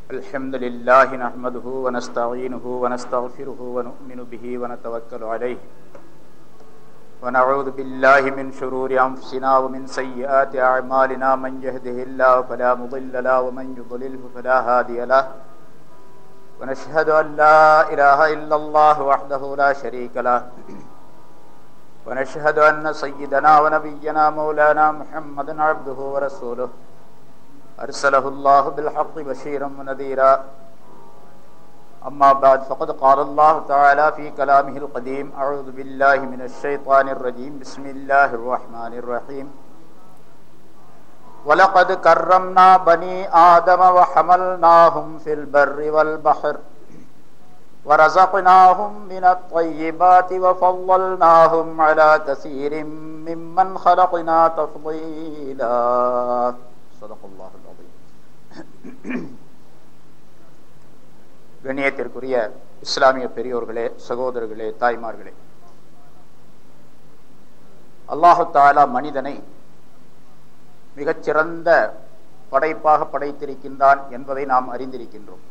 الحمد لله نحمده ونستعينه ونستغفره ونؤمن به ونتوكل عليه ونعوذ بالله من شرور أنفسنا ومن سيئات أعمالنا من يهده الله فلا مضل له ومن يضلله فلا هادي له ونشهد أن لا إله إلا الله وحده لا شريك له ونشهد أن سيدنا ونبينا مولانا محمدا عبده ورسوله أرسله الله بالحق بشيرا ونذيرا أما بعد فقد قال الله تعالى في كلامه القديم أعوذ بالله من الشيطان الرجيم بسم الله الرحمن الرحيم ولقد كرمنا بني آدم وحملناهم في البر والبحر ورزقناهم من الطيبات وفضلناهم على كثير ممن خلقنا تفضيلا صدق الله العظيم கண்ணியத்திற்குரிய இஸ்லாமிய பெரியோர்களே சகோதரர்களே தாய்மார்களே அல்லாஹு தாலா மனிதனை மிகச்சிறந்த படைப்பாக படைத்திருக்கின்றான் என்பதை நாம் அறிந்திருக்கின்றோம்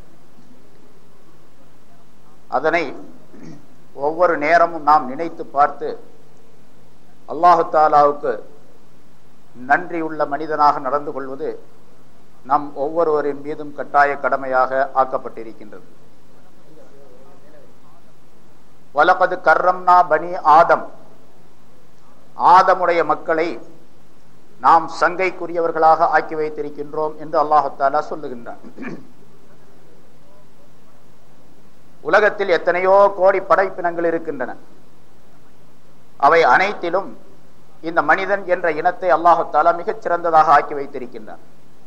அதனை ஒவ்வொரு நேரமும் நாம் நினைத்து பார்த்து அல்லாஹு தாலாவுக்கு நன்றியுள்ள மனிதனாக நடந்து கொள்வது நம் ஒவ்வொருவரின் மீதும் கட்டாய கடமையாக ஆக்கப்பட்டிருக்கின்றது வலப்பது கர்ரம்னா பனி ஆதம் ஆதமுடைய மக்களை நாம் சங்கைக்குரியவர்களாக ஆக்கி வைத்திருக்கின்றோம் என்று அல்லாஹாலா சொல்லுகின்றான் உலகத்தில் எத்தனையோ கோடி படைப்பினங்கள் இருக்கின்றன அவை அனைத்திலும் இந்த மனிதன் என்ற இனத்தை அல்லாஹாலா மிகச் சிறந்ததாக ஆக்கி வைத்திருக்கின்றான்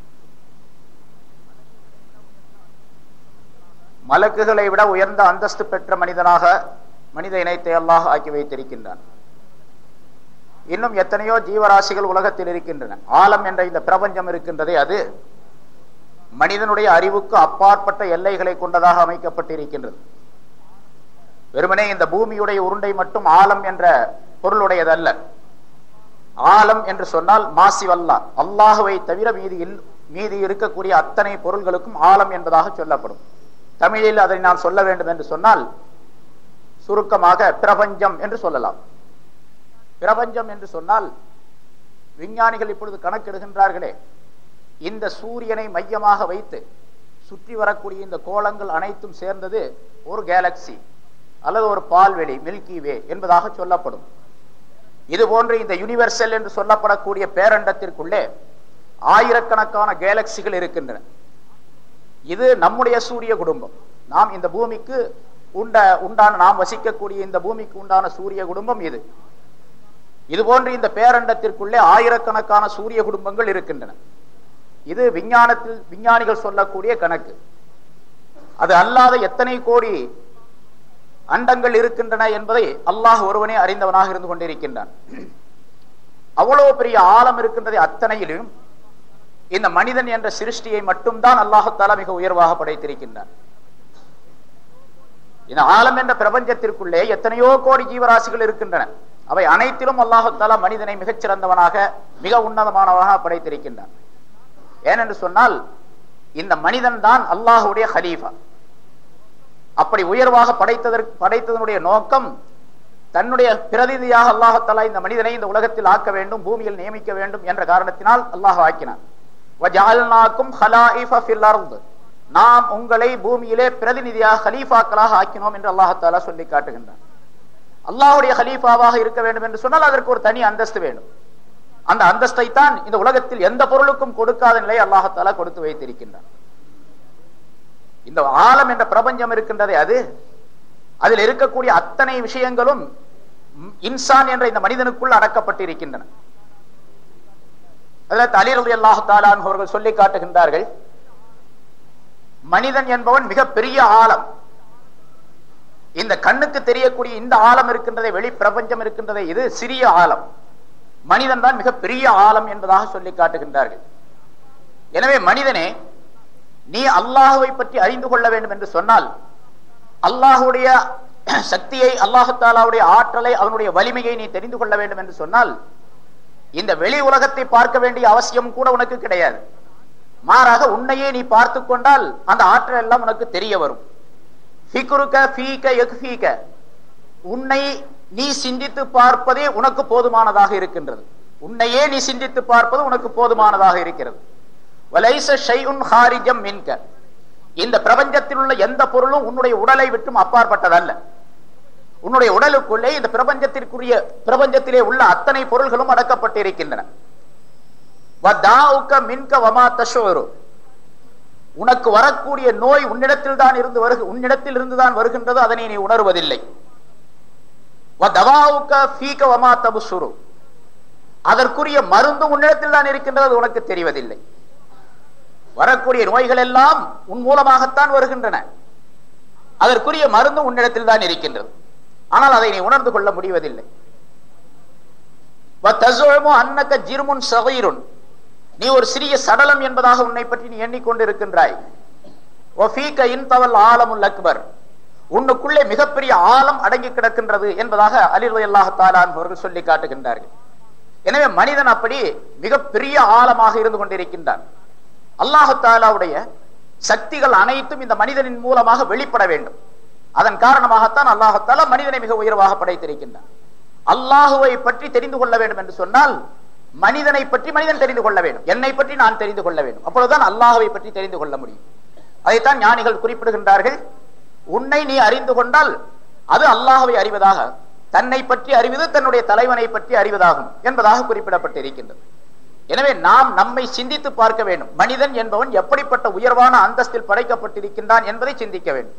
மலக்குகளை விட உயர்ந்த அந்தஸ்து பெற்ற மனிதனாக மனித இனத்தை அல்லாஹ் ஆக்கி வைத்திருக்கின்றான் இன்னும் எத்தனையோ ஜீவராசிகள் உலகத்தில் இருக்கின்றன ஆலம் என்ற இந்த பிரபஞ்சம் இருக்கின்றதே அது மனிதனுடைய அறிவுக்கு அப்பாற்பட்ட எல்லைகளை கொண்டதாக அமைக்கப்பட்டிருக்கின்றது வெறுமனே இந்த பூமியுடைய உருண்டை மட்டும் ஆலம் என்ற பொருளுடையதல்ல ஆலம் என்று சொன்னால் மாசிவல்லா அல்லாஹுவை தவிர மீதியில் மீதி இருக்கக்கூடிய அத்தனை பொருள்களுக்கும் ஆலம் என்பதாக சொல்லப்படும் தமிழில் அதை நாம் சொல்ல வேண்டும் என்று சொன்னால் சுருக்கமாக பிரபஞ்சம் என்று சொல்லலாம் பிரபஞ்சம் என்று சொன்னால் விஞ்ஞானிகள் இப்பொழுது கணக்கெடுகின்றார்களே இந்த சூரியனை மையமாக வைத்து சுற்றி வரக்கூடிய இந்த கோலங்கள் அனைத்தும் சேர்ந்தது ஒரு கேலக்சி அல்லது ஒரு பால்வெளி மில்கி வே என்பதாக சொல்லப்படும் இது போன்று இந்த யூனிவர்சல் என்று சொல்லப்படக்கூடிய பேரண்டத்திற்குள்ளே ஆயிரக்கணக்கான கேலக்சிகள் இருக்கின்றன இது நம்முடைய சூரிய குடும்பம் நாம் இந்த பூமிக்கு உண்ட உண்டான நாம் வசிக்கக்கூடிய இந்த பூமிக்கு உண்டான சூரிய குடும்பம் இது இது போன்று இந்த பேரண்டத்திற்குள்ளே ஆயிரக்கணக்கான சூரிய குடும்பங்கள் இருக்கின்றன இது விஞ்ஞானத்தில் விஞ்ஞானிகள் சொல்லக்கூடிய கணக்கு அது அல்லாத எத்தனை கோடி அண்டங்கள் இருக்கின்றன என்பதை அல்லாஹ் ஒருவனே அறிந்தவனாக இருந்து கொண்டிருக்கின்றான் அவ்வளவு பெரிய ஆழம் இருக்கின்றதை அத்தனையிலும் இந்த மனிதன் என்ற சிருஷ்டியை மட்டும்தான் அல்லாஹால மிக உயர்வாக படைத்திருக்கின்றான் இந்த ஆலம் என்ற பிரபஞ்சத்திற்குள்ளே எத்தனையோ கோடி ஜீவராசிகள் இருக்கின்றன அவை அனைத்திலும் அல்லாஹால மனிதனை மிகச்சிறந்தவனாக மிக உன்னதமானவனாக படைத்திருக்கின்றான் ஏனென்று சொன்னால் இந்த மனிதன் தான் அல்லாஹுடைய ஹலீஃபா அப்படி உயர்வாக படைத்ததற்கு படைத்ததனுடைய நோக்கம் தன்னுடைய பிரதிநிதியாக அல்லாஹாலா இந்த மனிதனை இந்த உலகத்தில் ஆக்க வேண்டும் பூமியில் நியமிக்க வேண்டும் என்ற காரணத்தினால் அல்லாஹ் ஆக்கினான் நாம் உங்களை பூமியிலே பிரதிநிதியாக ஹலீஃபாக்களாக ஆக்கினோம் என்று அல்லாஹாலா சொல்லி காட்டுகின்றான் அல்லாஹுடைய ஹலீஃபாவாக இருக்க வேண்டும் என்று சொன்னால் அதற்கு ஒரு தனி அந்தஸ்து வேண்டும் அந்த அந்தஸ்தை தான் இந்த உலகத்தில் எந்த பொருளுக்கும் கொடுக்காத நிலை அல்லாஹாலா கொடுத்து வைத்திருக்கின்றான் இந்த ஆலம் என்ற பிரபஞ்சம் இருக்கின்றதே அது அதில் இருக்கக்கூடிய அத்தனை விஷயங்களும் இன்சான் என்ற இந்த மனிதனுக்குள் அடக்கப்பட்டிருக்கின்றன அதில் அலிரலி அல்லாஹாலான் அவர்கள் சொல்லி காட்டுகின்றார்கள் மனிதன் என்பவன் மிக பெரிய ஆழம் இந்த கண்ணுக்கு தெரியக்கூடிய இந்த ஆழம் இருக்கின்றதை வெளி பிரபஞ்சம் இருக்கின்றதை இது சிறிய ஆழம் மனிதன் தான் மிக பெரிய ஆழம் என்பதாக சொல்லி காட்டுகின்றார்கள் எனவே மனிதனே நீ அல்லாஹுவை பற்றி அறிந்து கொள்ள வேண்டும் என்று சொன்னால் அல்லாஹுடைய சக்தியை அல்லாஹாலாவுடைய ஆற்றலை அவனுடைய வலிமையை நீ தெரிந்து கொள்ள வேண்டும் என்று சொன்னால் இந்த வெளி உலகத்தை பார்க்க வேண்டிய அவசியம் கூட உனக்கு கிடையாது மாறாக உன்னையே நீ பார்த்து கொண்டால் அந்த ஆற்றல் எல்லாம் உனக்கு தெரிய வரும் ஃபிக்ருக ஃபீக யக்ஃபீக உன்னை நீ சிந்தித்து பார்ப்பதே உனக்கு போதுமானதாக இருக்கின்றது உன்னையே நீ சிந்தித்து பார்ப்பது உனக்கு போதுமானதாக இருக்கிறது வலைச ஷைஉன் ஹாரிஜம் மின்க இந்த பிரபஞ்சத்தில் உள்ள எந்த பொருளும் உன்னுடைய உடலை விட்டும் அப்பாற்பட்டதல்ல உன்னுடைய உடலுக்குள்ளே இந்த பிரபஞ்சத்திற்குரிய பிரபஞ்சத்திலே உள்ள அத்தனை பொருள்களும் அடக்கப்பட்டிருக்கின்றன வதாவுக்க மின்க வமா தஷோரு உனக்கு வரக்கூடிய நோய் உன்னிடத்தில் தான் இருந்து வருக உன்னிடத்தில் இருந்து தான் வருகின்றது அதனை நீ உணர்வதில்லை வதவாவுக்க ஃபீக வமா தபுசுரு அதற்குரிய மருந்து உன்னிடத்தில் தான் இருக்கின்றது அது உனக்கு தெரிவதில்லை வரக்கூடிய நோய்கள் எல்லாம் உன் மூலமாகத்தான் வருகின்றன அதற்குரிய மருந்து உன்னிடத்தில் தான் இருக்கின்றது ஆனால் அதை நீ உணர்ந்து கொள்ள முடிவதில்லை அன்னக்க ஜிர்முன் சகீருன் நீ ஒரு சிறிய சடலம் என்பதாக உன்னை பற்றி நீ எண்ணிக்கொண்டிருக்கின்றாய் ஆலமுல் அக்பர் உன்னுக்குள்ளே மிகப்பெரிய ஆழம் அடங்கி கிடக்கின்றது என்பதாக அலிர்வை அல்லாஹாலான் அவர்கள் சொல்லி காட்டுகின்றார்கள் எனவே மனிதன் அப்படி மிகப்பெரிய ஆழமாக இருந்து கொண்டிருக்கின்றான் அல்லாஹு தாலாவுடைய சக்திகள் அனைத்தும் இந்த மனிதனின் மூலமாக வெளிப்பட வேண்டும் அதன் காரணமாகத்தான் அல்லாஹத்தாலா மனிதனை மிக உயர்வாக படைத்திருக்கின்றான் அல்லாஹுவை பற்றி தெரிந்து கொள்ள வேண்டும் என்று சொன்னால் மனிதனை பற்றி மனிதன் தெரிந்து கொள்ள வேண்டும் என்னை பற்றி நான் தெரிந்து கொள்ள வேண்டும் அப்பொழுதுதான் அல்லாஹுவை பற்றி தெரிந்து கொள்ள முடியும் அதைத்தான் ஞானிகள் குறிப்பிடுகின்றார்கள் உன்னை நீ அறிந்து கொண்டால் அது அல்லாஹுவை அறிவதாக தன்னை பற்றி அறிவது தன்னுடைய தலைவனை பற்றி அறிவதாகும் என்பதாக குறிப்பிடப்பட்டிருக்கின்றது எனவே நாம் நம்மை சிந்தித்து பார்க்க வேண்டும் மனிதன் என்பவன் எப்படிப்பட்ட உயர்வான அந்தஸ்தில் படைக்கப்பட்டிருக்கின்றான் என்பதை சிந்திக்க வேண்டும்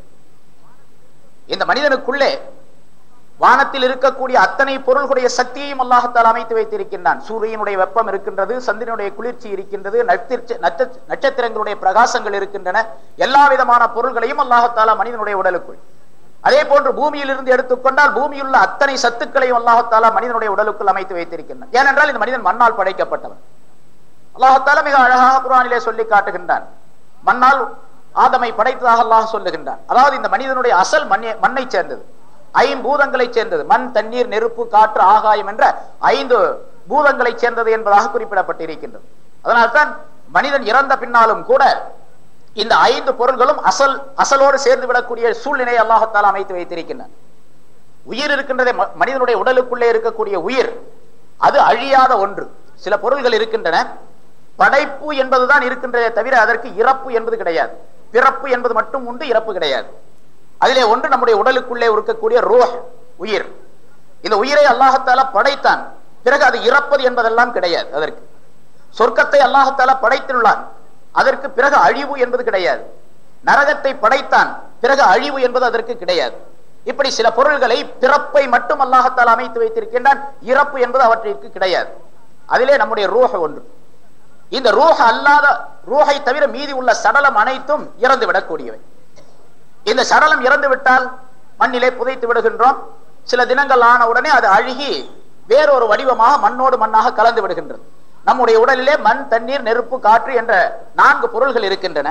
இந்த மனிதனுக்குள்ளே வானத்தில் இருக்கக்கூடிய அத்தனை பொருள்களுடைய சக்தியையும் அல்லாஹத்தால் அமைத்து வைத்திருக்கின்றான் சூரியனுடைய வெப்பம் இருக்கின்றது சந்திரனுடைய குளிர்ச்சி இருக்கின்றது நட்சத்திரங்களுடைய பிரகாசங்கள் இருக்கின்றன எல்லா விதமான பொருள்களையும் அல்லாஹத்தாலா மனிதனுடைய உடலுக்குள் அதே போன்று பூமியில் இருந்து எடுத்துக்கொண்டால் பூமியில் உள்ள அத்தனை சத்துக்களையும் அல்லாஹத்தாலா மனிதனுடைய உடலுக்குள் அமைத்து வைத்திருக்கின்றான் ஏனென்றால் இந்த மனிதன் மண்ணால் படைக்கப்பட்டவன் அல்லாஹத்தாலா மிக அழகாக குரானிலே சொல்லி காட்டுகின்றான் மண்ணால் ஆதமை படைத்ததாக அல்லாஹ் சொல்லுகின்றான் அதாவது இந்த மனிதனுடைய அசல் மண்ணை மண்ணை சேர்ந்தது ஐம்பூதங்களை சேர்ந்தது மண் தண்ணீர் நெருப்பு காற்று ஆகாயம் என்ற ஐந்து பூதங்களை சேர்ந்தது என்பதாக குறிப்பிடப்பட்டிருக்கின்றது அதனால்தான் மனிதன் இறந்த பின்னாலும் கூட இந்த ஐந்து பொருள்களும் அசல் அசலோடு சேர்ந்து விடக்கூடிய சூழ்நிலை அல்லாஹத்தால் அமைத்து வைத்திருக்கின்றன உயிர் இருக்கின்றதே மனிதனுடைய உடலுக்குள்ளே இருக்கக்கூடிய உயிர் அது அழியாத ஒன்று சில பொருள்கள் இருக்கின்றன படைப்பு என்பதுதான் இருக்கின்றதே தவிர அதற்கு இறப்பு என்பது கிடையாது பிறப்பு என்பது மட்டும் உண்டு இறப்பு கிடையாது அதிலே ஒன்று நம்முடைய உடலுக்குள்ளே இருக்கக்கூடிய ரோஹ் உயிர் இந்த உயிரை அல்லாஹத்தால படைத்தான் பிறகு அது இறப்பது என்பதெல்லாம் கிடையாது அதற்கு சொர்க்கத்தை அல்லாஹத்தால படைத்துள்ளான் அதற்கு பிறகு அழிவு என்பது கிடையாது நரகத்தை படைத்தான் பிறகு அழிவு என்பது அதற்கு கிடையாது இப்படி சில பொருள்களை பிறப்பை மட்டும் அல்லாஹத்தால் அமைத்து வைத்திருக்கின்றான் இறப்பு என்பது அவற்றிற்கு கிடையாது அதிலே நம்முடைய ரூஹ ஒன்று இந்த ரூஹ அல்லாத ரூஹை தவிர மீதி உள்ள சடலம் அனைத்தும் இறந்து விடக்கூடியவை இந்த சடலம் இறந்து விட்டால் மண்ணிலே புதைத்து விடுகின்றோம் சில தினங்கள் ஆன உடனே அது அழுகி வேறொரு வடிவமாக மண்ணோடு மண்ணாக கலந்து விடுகின்றது நம்முடைய உடலிலே மண் தண்ணீர் நெருப்பு காற்று என்ற நான்கு பொருள்கள் இருக்கின்றன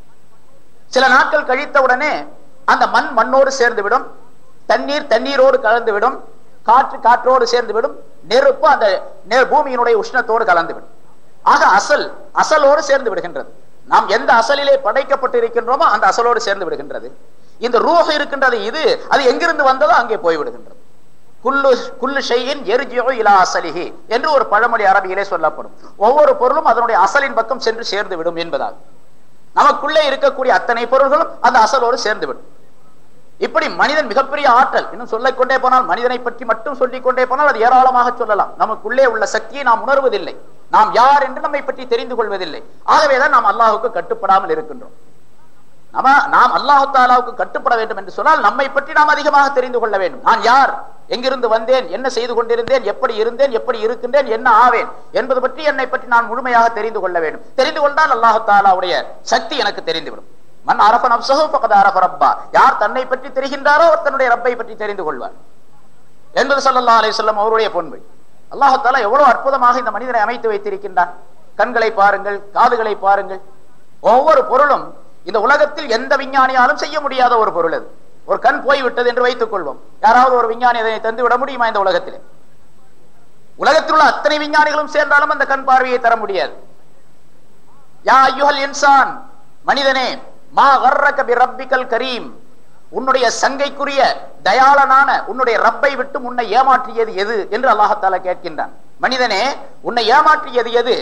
சில நாட்கள் கழித்த உடனே அந்த மண் மண்ணோடு சேர்ந்து விடும் தண்ணீர் தண்ணீரோடு கலந்து விடும் காற்று காற்றோடு சேர்ந்து விடும் நெருப்பு அந்த பூமியினுடைய உஷ்ணத்தோடு கலந்து விடும் ஆக அசல் அசலோடு சேர்ந்து விடுகின்றது நாம் எந்த அசலிலே படைக்கப்பட்டு இருக்கின்றோமோ அந்த அசலோடு சேர்ந்து விடுகின்றது இந்த ரூஹ இருக்கின்றது இது அது எங்கிருந்து வந்ததோ அங்கே போய்விடுகின்றது குல்லு குல்லு ஷையின் எரிஜியோ இலா அசலிஹி என்று ஒரு பழமொழி அரபியிலே சொல்லப்படும் ஒவ்வொரு பொருளும் அதனுடைய அசலின் பக்கம் சென்று சேர்ந்து விடும் என்பதால் நமக்குள்ளே இருக்கக்கூடிய அத்தனை பொருள்களும் அந்த அசலோடு சேர்ந்து விடும் இப்படி மனிதன் மிகப்பெரிய ஆற்றல் இன்னும் சொல்லிக் கொண்டே போனால் மனிதனை பற்றி மட்டும் சொல்லிக் கொண்டே போனால் அது ஏராளமாக சொல்லலாம் நமக்குள்ளே உள்ள சக்தியை நாம் உணர்வதில்லை நாம் யார் என்று நம்மை பற்றி தெரிந்து கொள்வதில்லை ஆகவேதான் நாம் அல்லாஹுக்கு கட்டுப்படாமல் இருக்கின்றோம் நம்ம நாம் அல்லாஹு தாலாவுக்கு கட்டுப்பட வேண்டும் என்று சொன்னால் நம்மை பற்றி நாம் அதிகமாக தெரிந்து கொள்ள வேண்டும் நான் யார் எங்கிருந்து வந்தேன் என்ன செய்து கொண்டிருந்தேன் எப்படி இருந்தேன் எப்படி இருக்கின்றேன் என்ன ஆவேன் என்பது பற்றி என்னை பற்றி நான் முழுமையாக தெரிந்து கொள்ள வேண்டும் தெரிந்து கொண்டால் அல்லாஹு தாலாவுடைய சக்தி எனக்கு தெரிந்துவிடும் மண் அரப நப்சஹு பக்கத அரப ரப்பா யார் தன்னை பற்றி தெரிகின்றாரோ அவர் தன்னுடைய ரப்பை பற்றி தெரிந்து கொள்வார் என்பது சல்லா அலி சொல்லம் அவருடைய பொன்மை அல்லாஹால எவ்வளவு அற்புதமாக இந்த மனிதனை அமைத்து வைத்திருக்கின்றான் கண்களை பாருங்கள் காதுகளை பாருங்கள் ஒவ்வொரு பொருளும் இந்த உலகத்தில் எந்த விஞ்ஞானியாலும் செய்ய முடியாத ஒரு பொருள் அது ஒரு கண் போய்விட்டது என்று வைத்துக் கொள்வோம் யாராவது ஒரு விஞ்ஞானி அதனை தந்து விட முடியுமா இந்த உலகத்திலே உலகத்தில் உள்ள அத்தனை விஞ்ஞானிகளும் சேர்ந்தாலும் அந்த கண் பார்வையை தர முடியாது யா ஐயுஹல் இன்சான் மனிதனே மா கர்ரக பி ரப்பிக்கல் கரீம் உன்னுடைய சங்கைக்குரிய தயாளனான உன்னுடைய ரப்பை விட்டு உன்னை ஏமாற்றியது எது என்று அல்லாஹத்தாலா கேட்கின்றான் மனிதனே உன்னை ஏமாற்றியது எது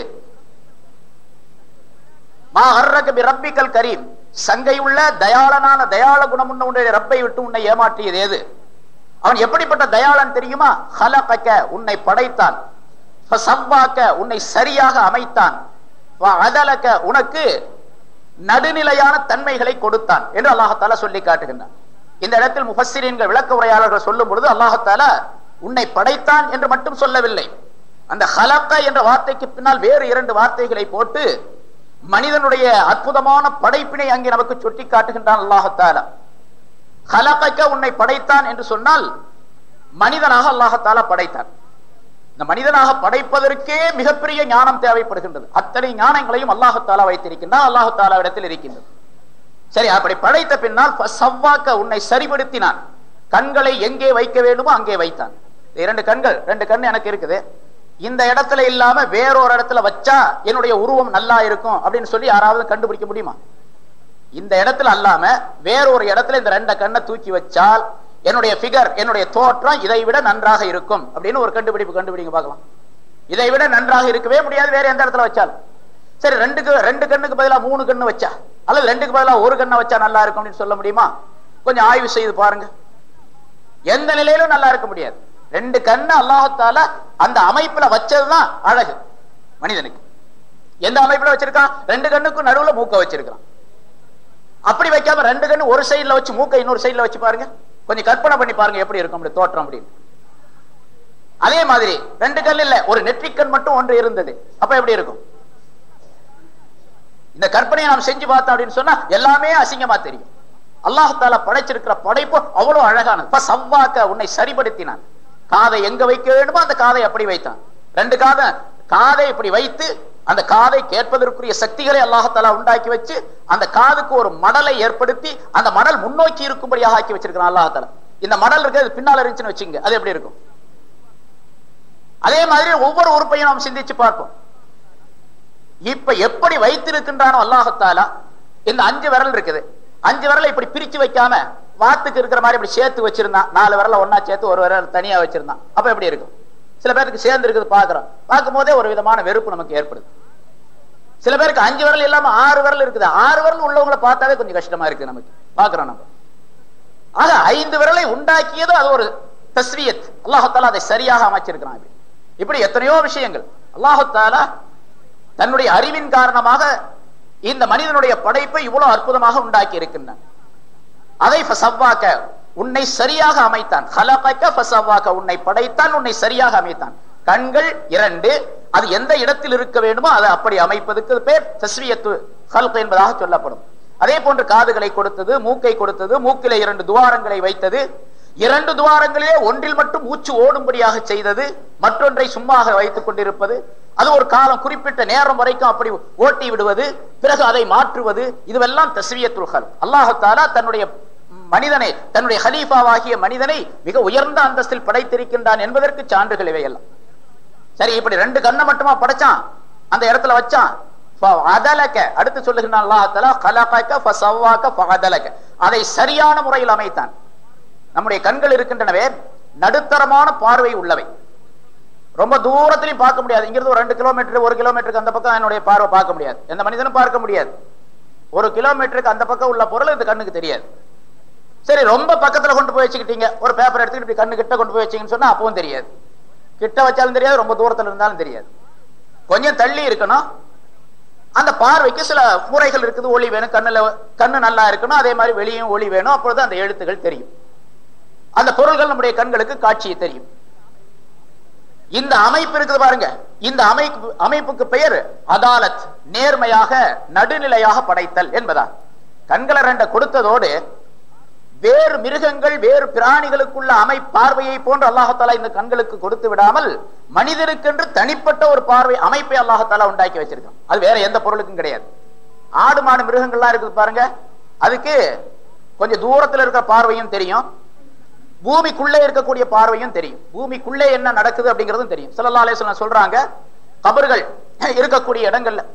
மா கர்ரக பி ரப்பிக்கல் கரீம் சங்கையுள்ள தயாளனான தயாள குணம் உன்னுடைய ரப்பை விட்டு உன்னை ஏமாற்றியது எது அவன் எப்படிப்பட்ட தயாளன் தெரியுமா ஹலகக்க உன்னை படைத்தான் சவ்வாக்க உன்னை சரியாக அமைத்தான் அதலக்க உனக்கு நடுநிலையான தன்மைகளை கொடுத்தான் என்று அல்லாஹால சொல்லி காட்டுகின்றான் இந்த இடத்தில் முஃபஸ்ஸிரீன்கள் விளக்க உரையாளர்கள் சொல்லும் பொழுது அல்லாஹால உன்னை படைத்தான் என்று மட்டும் சொல்லவில்லை அந்த ஹலக்க என்ற வார்த்தைக்கு பின்னால் வேறு இரண்டு வார்த்தைகளை போட்டு மனிதனுடைய அற்புதமான படைப்பினை அங்கே நமக்கு சுட்டி காட்டுகின்றான் அல்லாஹத்தால ஹலக்க உன்னை படைத்தான் என்று சொன்னால் மனிதனாக அல்லாஹத்தால படைத்தான் இந்த மனிதனாக படைப்பதற்கே மிகப்பெரிய ஞானம் தேவைப்படுகின்றது அத்தனை ஞானங்களையும் அல்லாஹத்தாலா வைத்திருக்கின்றான் அல்லாஹத்தாலா இடத்தில் இருக்கின்றது சரி அப்படி படைத்த பின்னால் சவ்வாக்க உன்னை சரிபடுத்தினான் கண்களை எங்கே வைக்க வேண்டுமோ அங்கே வைத்தான் இரண்டு கண்கள் ரெண்டு கண் எனக்கு இருக்குது இந்த இடத்துல இல்லாம வேறொரு இடத்துல வச்சா என்னுடைய உருவம் நல்லா இருக்கும் அப்படின்னு சொல்லி யாராவது கண்டுபிடிக்க முடியுமா இந்த இடத்துல அல்லாம வேறொரு இடத்துல இந்த ரெண்ட கண்ணை தூக்கி வச்சால் என்னுடைய பிகர் என்னுடைய தோற்றம் இதை விட நன்றாக இருக்கும் அப்படின்னு ஒரு கண்டுபிடிப்பு கண்டுபிடிங்க பார்க்கலாம் இதை விட நன்றாக இருக்கவே முடியாது வேற எந்த இடத்துல வச்சாலும் சரி ரெண்டுக்கு ரெண்டு கண்ணுக்கு பதிலா மூணு கண்ணு வச்சா அல்லது ரெண்டுக்கு பதிலா ஒரு கண்ணை வச்சா நல்லா இருக்கும் அப்படின்னு சொல்ல முடியுமா கொஞ்சம் ஆய்வு செய்து பாருங்க எந்த நிலையிலும் நல்லா இருக்க முடியாது ரெண்டு கண்ணு அல்லாஹத்தால அந்த அமைப்புல வச்சதுதான் அழகு மனிதனுக்கு எந்த அமைப்புல வச்சிருக்கான் ரெண்டு கண்ணுக்கும் நடுவுல மூக்க வச்சிருக்கான் அப்படி வைக்காம ரெண்டு கண்ணு ஒரு சைடுல வச்சு மூக்க இன்னொரு சைடுல வச்சு பாருங்க கொஞ்சம் கற்பனை பண்ணி பாருங்க எப்படி இருக்கும் அப்படி தோற்றம் அப்படின்னு அதே மாதிரி ரெண்டு கல் இல்ல ஒரு நெற்றிக்கண் மட்டும் ஒன்று இருந்தது அப்ப எப்படி இருக்கும் இந்த கற்பனையை நாம் செஞ்சு பார்த்தோம் அப்படின்னு சொன்னா எல்லாமே அசிங்கமா தெரியும் அல்லாஹால படைச்சிருக்கிற படைப்பு அவ்வளவு அழகானது சவ்வாக்க உன்னை சரிபடுத்தினான் காதை எங்க வைக்க வேண்டுமோ அந்த காதை அப்படி வைத்தான் ரெண்டு காதை காதை இப்படி வைத்து அந்த காதை கேட்பதற்குரிய சக்திகளை அல்லாஹாலா உண்டாக்கி வச்சு அந்த காதுக்கு ஒரு மடலை ஏற்படுத்தி அந்த மடல் முன்னோக்கி இருக்கும்படியாக ஆக்கி வச்சிருக்கிறான் அல்லாஹால இந்த மடல் இருக்கிறது பின்னால் இருந்துச்சுன்னு வச்சுங்க அது எப்படி இருக்கும் அதே மாதிரி ஒவ்வொரு உறுப்பையும் நாம் சிந்திச்சு பார்ப்போம் இப்ப எப்படி வைத்திருக்கின்றானோ அல்லாஹத்தாலா இந்த அஞ்சு விரல் இருக்குது அஞ்சு விரலை இப்படி பிரிச்சு வைக்காம வாத்துக்கு இருக்கிற மாதிரி இப்படி சேர்த்து வச்சிருந்தான் நாலு விரல ஒன்னா சேர்த்து ஒரு விரல் தனியா வச்சிருந்தான் அப்ப எப்படி இருக்கும் சில பேருக்கு சேர்ந்து இருக்குது பாக்குறோம் பார்க்கும் போதே ஒரு விதமான வெறுப்பு நமக்கு ஏற்படுது சில பேருக்கு அஞ்சு விரல் இல்லாம ஆறு விரல் இருக்குது ஆறு விரல் உள்ளவங்களை பார்த்தாவே கொஞ்சம் கஷ்டமா இருக்கு நமக்கு பாக்குறோம் நம்ம ஆக ஐந்து விரலை உண்டாக்கியது அது ஒரு தஸ்வியத் அல்லாஹால அதை சரியாக அமைச்சிருக்கிறான் இப்படி எத்தனையோ விஷயங்கள் அல்லாஹாலா தன்னுடைய அறிவின் காரணமாக இந்த மனிதனுடைய படைப்பை இவ்வளவு அற்புதமாக உண்டாக்கி இருக்கின்றான் அதை சவ்வாக்க உன்னை சரியாக அமைத்தான் உன்னை படைத்தான் உன்னை சரியாக அமைத்தான் கண்கள் இரண்டு அது எந்த இடத்தில் இருக்க வேண்டுமோ அதை அப்படி அமைப்பதற்கு பேர் தஸ்வியத்து ஹல்க் என்பதாக சொல்லப்படும் அதே போன்று காதுகளை கொடுத்தது மூக்கை கொடுத்தது மூக்கில இரண்டு துவாரங்களை வைத்தது இரண்டு துவாரங்களிலே ஒன்றில் மட்டும் மூச்சு ஓடும்படியாக செய்தது மற்றொன்றை சும்மாக வைத்துக் கொண்டிருப்பது அது ஒரு காலம் குறிப்பிட்ட நேரம் வரைக்கும் அப்படி ஓட்டி விடுவது பிறகு அதை மாற்றுவது இதுவெல்லாம் தஸ்வியத்துல்கள் அல்லாஹாலா தன்னுடைய மனிதனை தன்னுடைய ஹலீஃபாவாகிய மனிதனை மிக உயர்ந்த அந்தஸ்தில் படைத்திருக்கின்றான் என்பதற்கு சான்றுகள் இவையெல்லாம் சரி இப்படி ரெண்டு கண்ணை மட்டுமா படைச்சான் அந்த இடத்துல வச்சான் அடுத்து சொல்லுகின்றான் அதை சரியான முறையில் அமைத்தான் நம்முடைய கண்கள் இருக்கின்றனவே நடுத்தரமான பார்வை உள்ளவை ரொம்ப தூரத்திலையும் பார்க்க முடியாது இங்கிருந்து ஒரு ரெண்டு கிலோமீட்டர் ஒரு கிலோமீட்டருக்கு அந்த பக்கம் என்னுடைய பார்வை பார்க்க முடியாது எந்த மனிதனும் பார்க்க முடியாது ஒரு கிலோமீட்டருக்கு அந்த பக்கம் உள்ள பொருள் இந்த கண்ணுக்கு தெரியாது சரி ரொம்ப பக்கத்துல கொண்டு போய் வச்சுக்கிட்டீங்க ஒரு பேப்பர் எடுத்துக்கிட்டு இப்படி கண்ணு கிட்ட கொண்டு போய் வச்சீங்கன்னு சொன்னா அப்பவும் தெரியாது கிட்ட வச்சாலும் தெரியாது ரொம்ப தூரத்துல இருந்தாலும் தெரியாது கொஞ்சம் தள்ளி இருக்கணும் அந்த பார்வைக்கு சில முறைகள் இருக்குது ஒளி வேணும் கண்ணுல கண்ணு நல்லா இருக்கணும் அதே மாதிரி வெளியும் ஒளி வேணும் அப்பொழுது அந்த எழுத்துகள் தெரியும் அந்த பொருள்கள் நம்முடைய கண்களுக்கு காட்சியை தெரியும் இந்த அமைப்பு இருக்குது பாருங்க இந்த அமைப்பு அமைப்புக்கு பெயர் அதாலத் நேர்மையாக நடுநிலையாக படைத்தல் என்பதா கண்களை ரெண்ட கொடுத்ததோடு வேறு மிருகங்கள் வேறு பிராணிகளுக்குள்ள அமை பார்வையை போன்று அல்லாஹாலா இந்த கண்களுக்கு கொடுத்து விடாமல் மனிதனுக்கென்று தனிப்பட்ட ஒரு பார்வை அமைப்பை அல்லாஹாலா உண்டாக்கி வச்சிருக்கான் அது வேற எந்த பொருளுக்கும் கிடையாது ஆடு மாடு மிருகங்கள்லாம் இருக்குது பாருங்க அதுக்கு கொஞ்சம் தூரத்துல இருக்கிற பார்வையும் தெரியும் பூமிக்குள்ளே இருக்கக்கூடிய பார்வையும் தெரியும் பூமிக்குள்ளே என்ன நடக்குது அப்படிங்கிறதும் தெரியும் சல்லா அலேஸ்வலம் சொல்றாங்க கபர்கள் இருக்கக்கூடிய இடங்கள்ல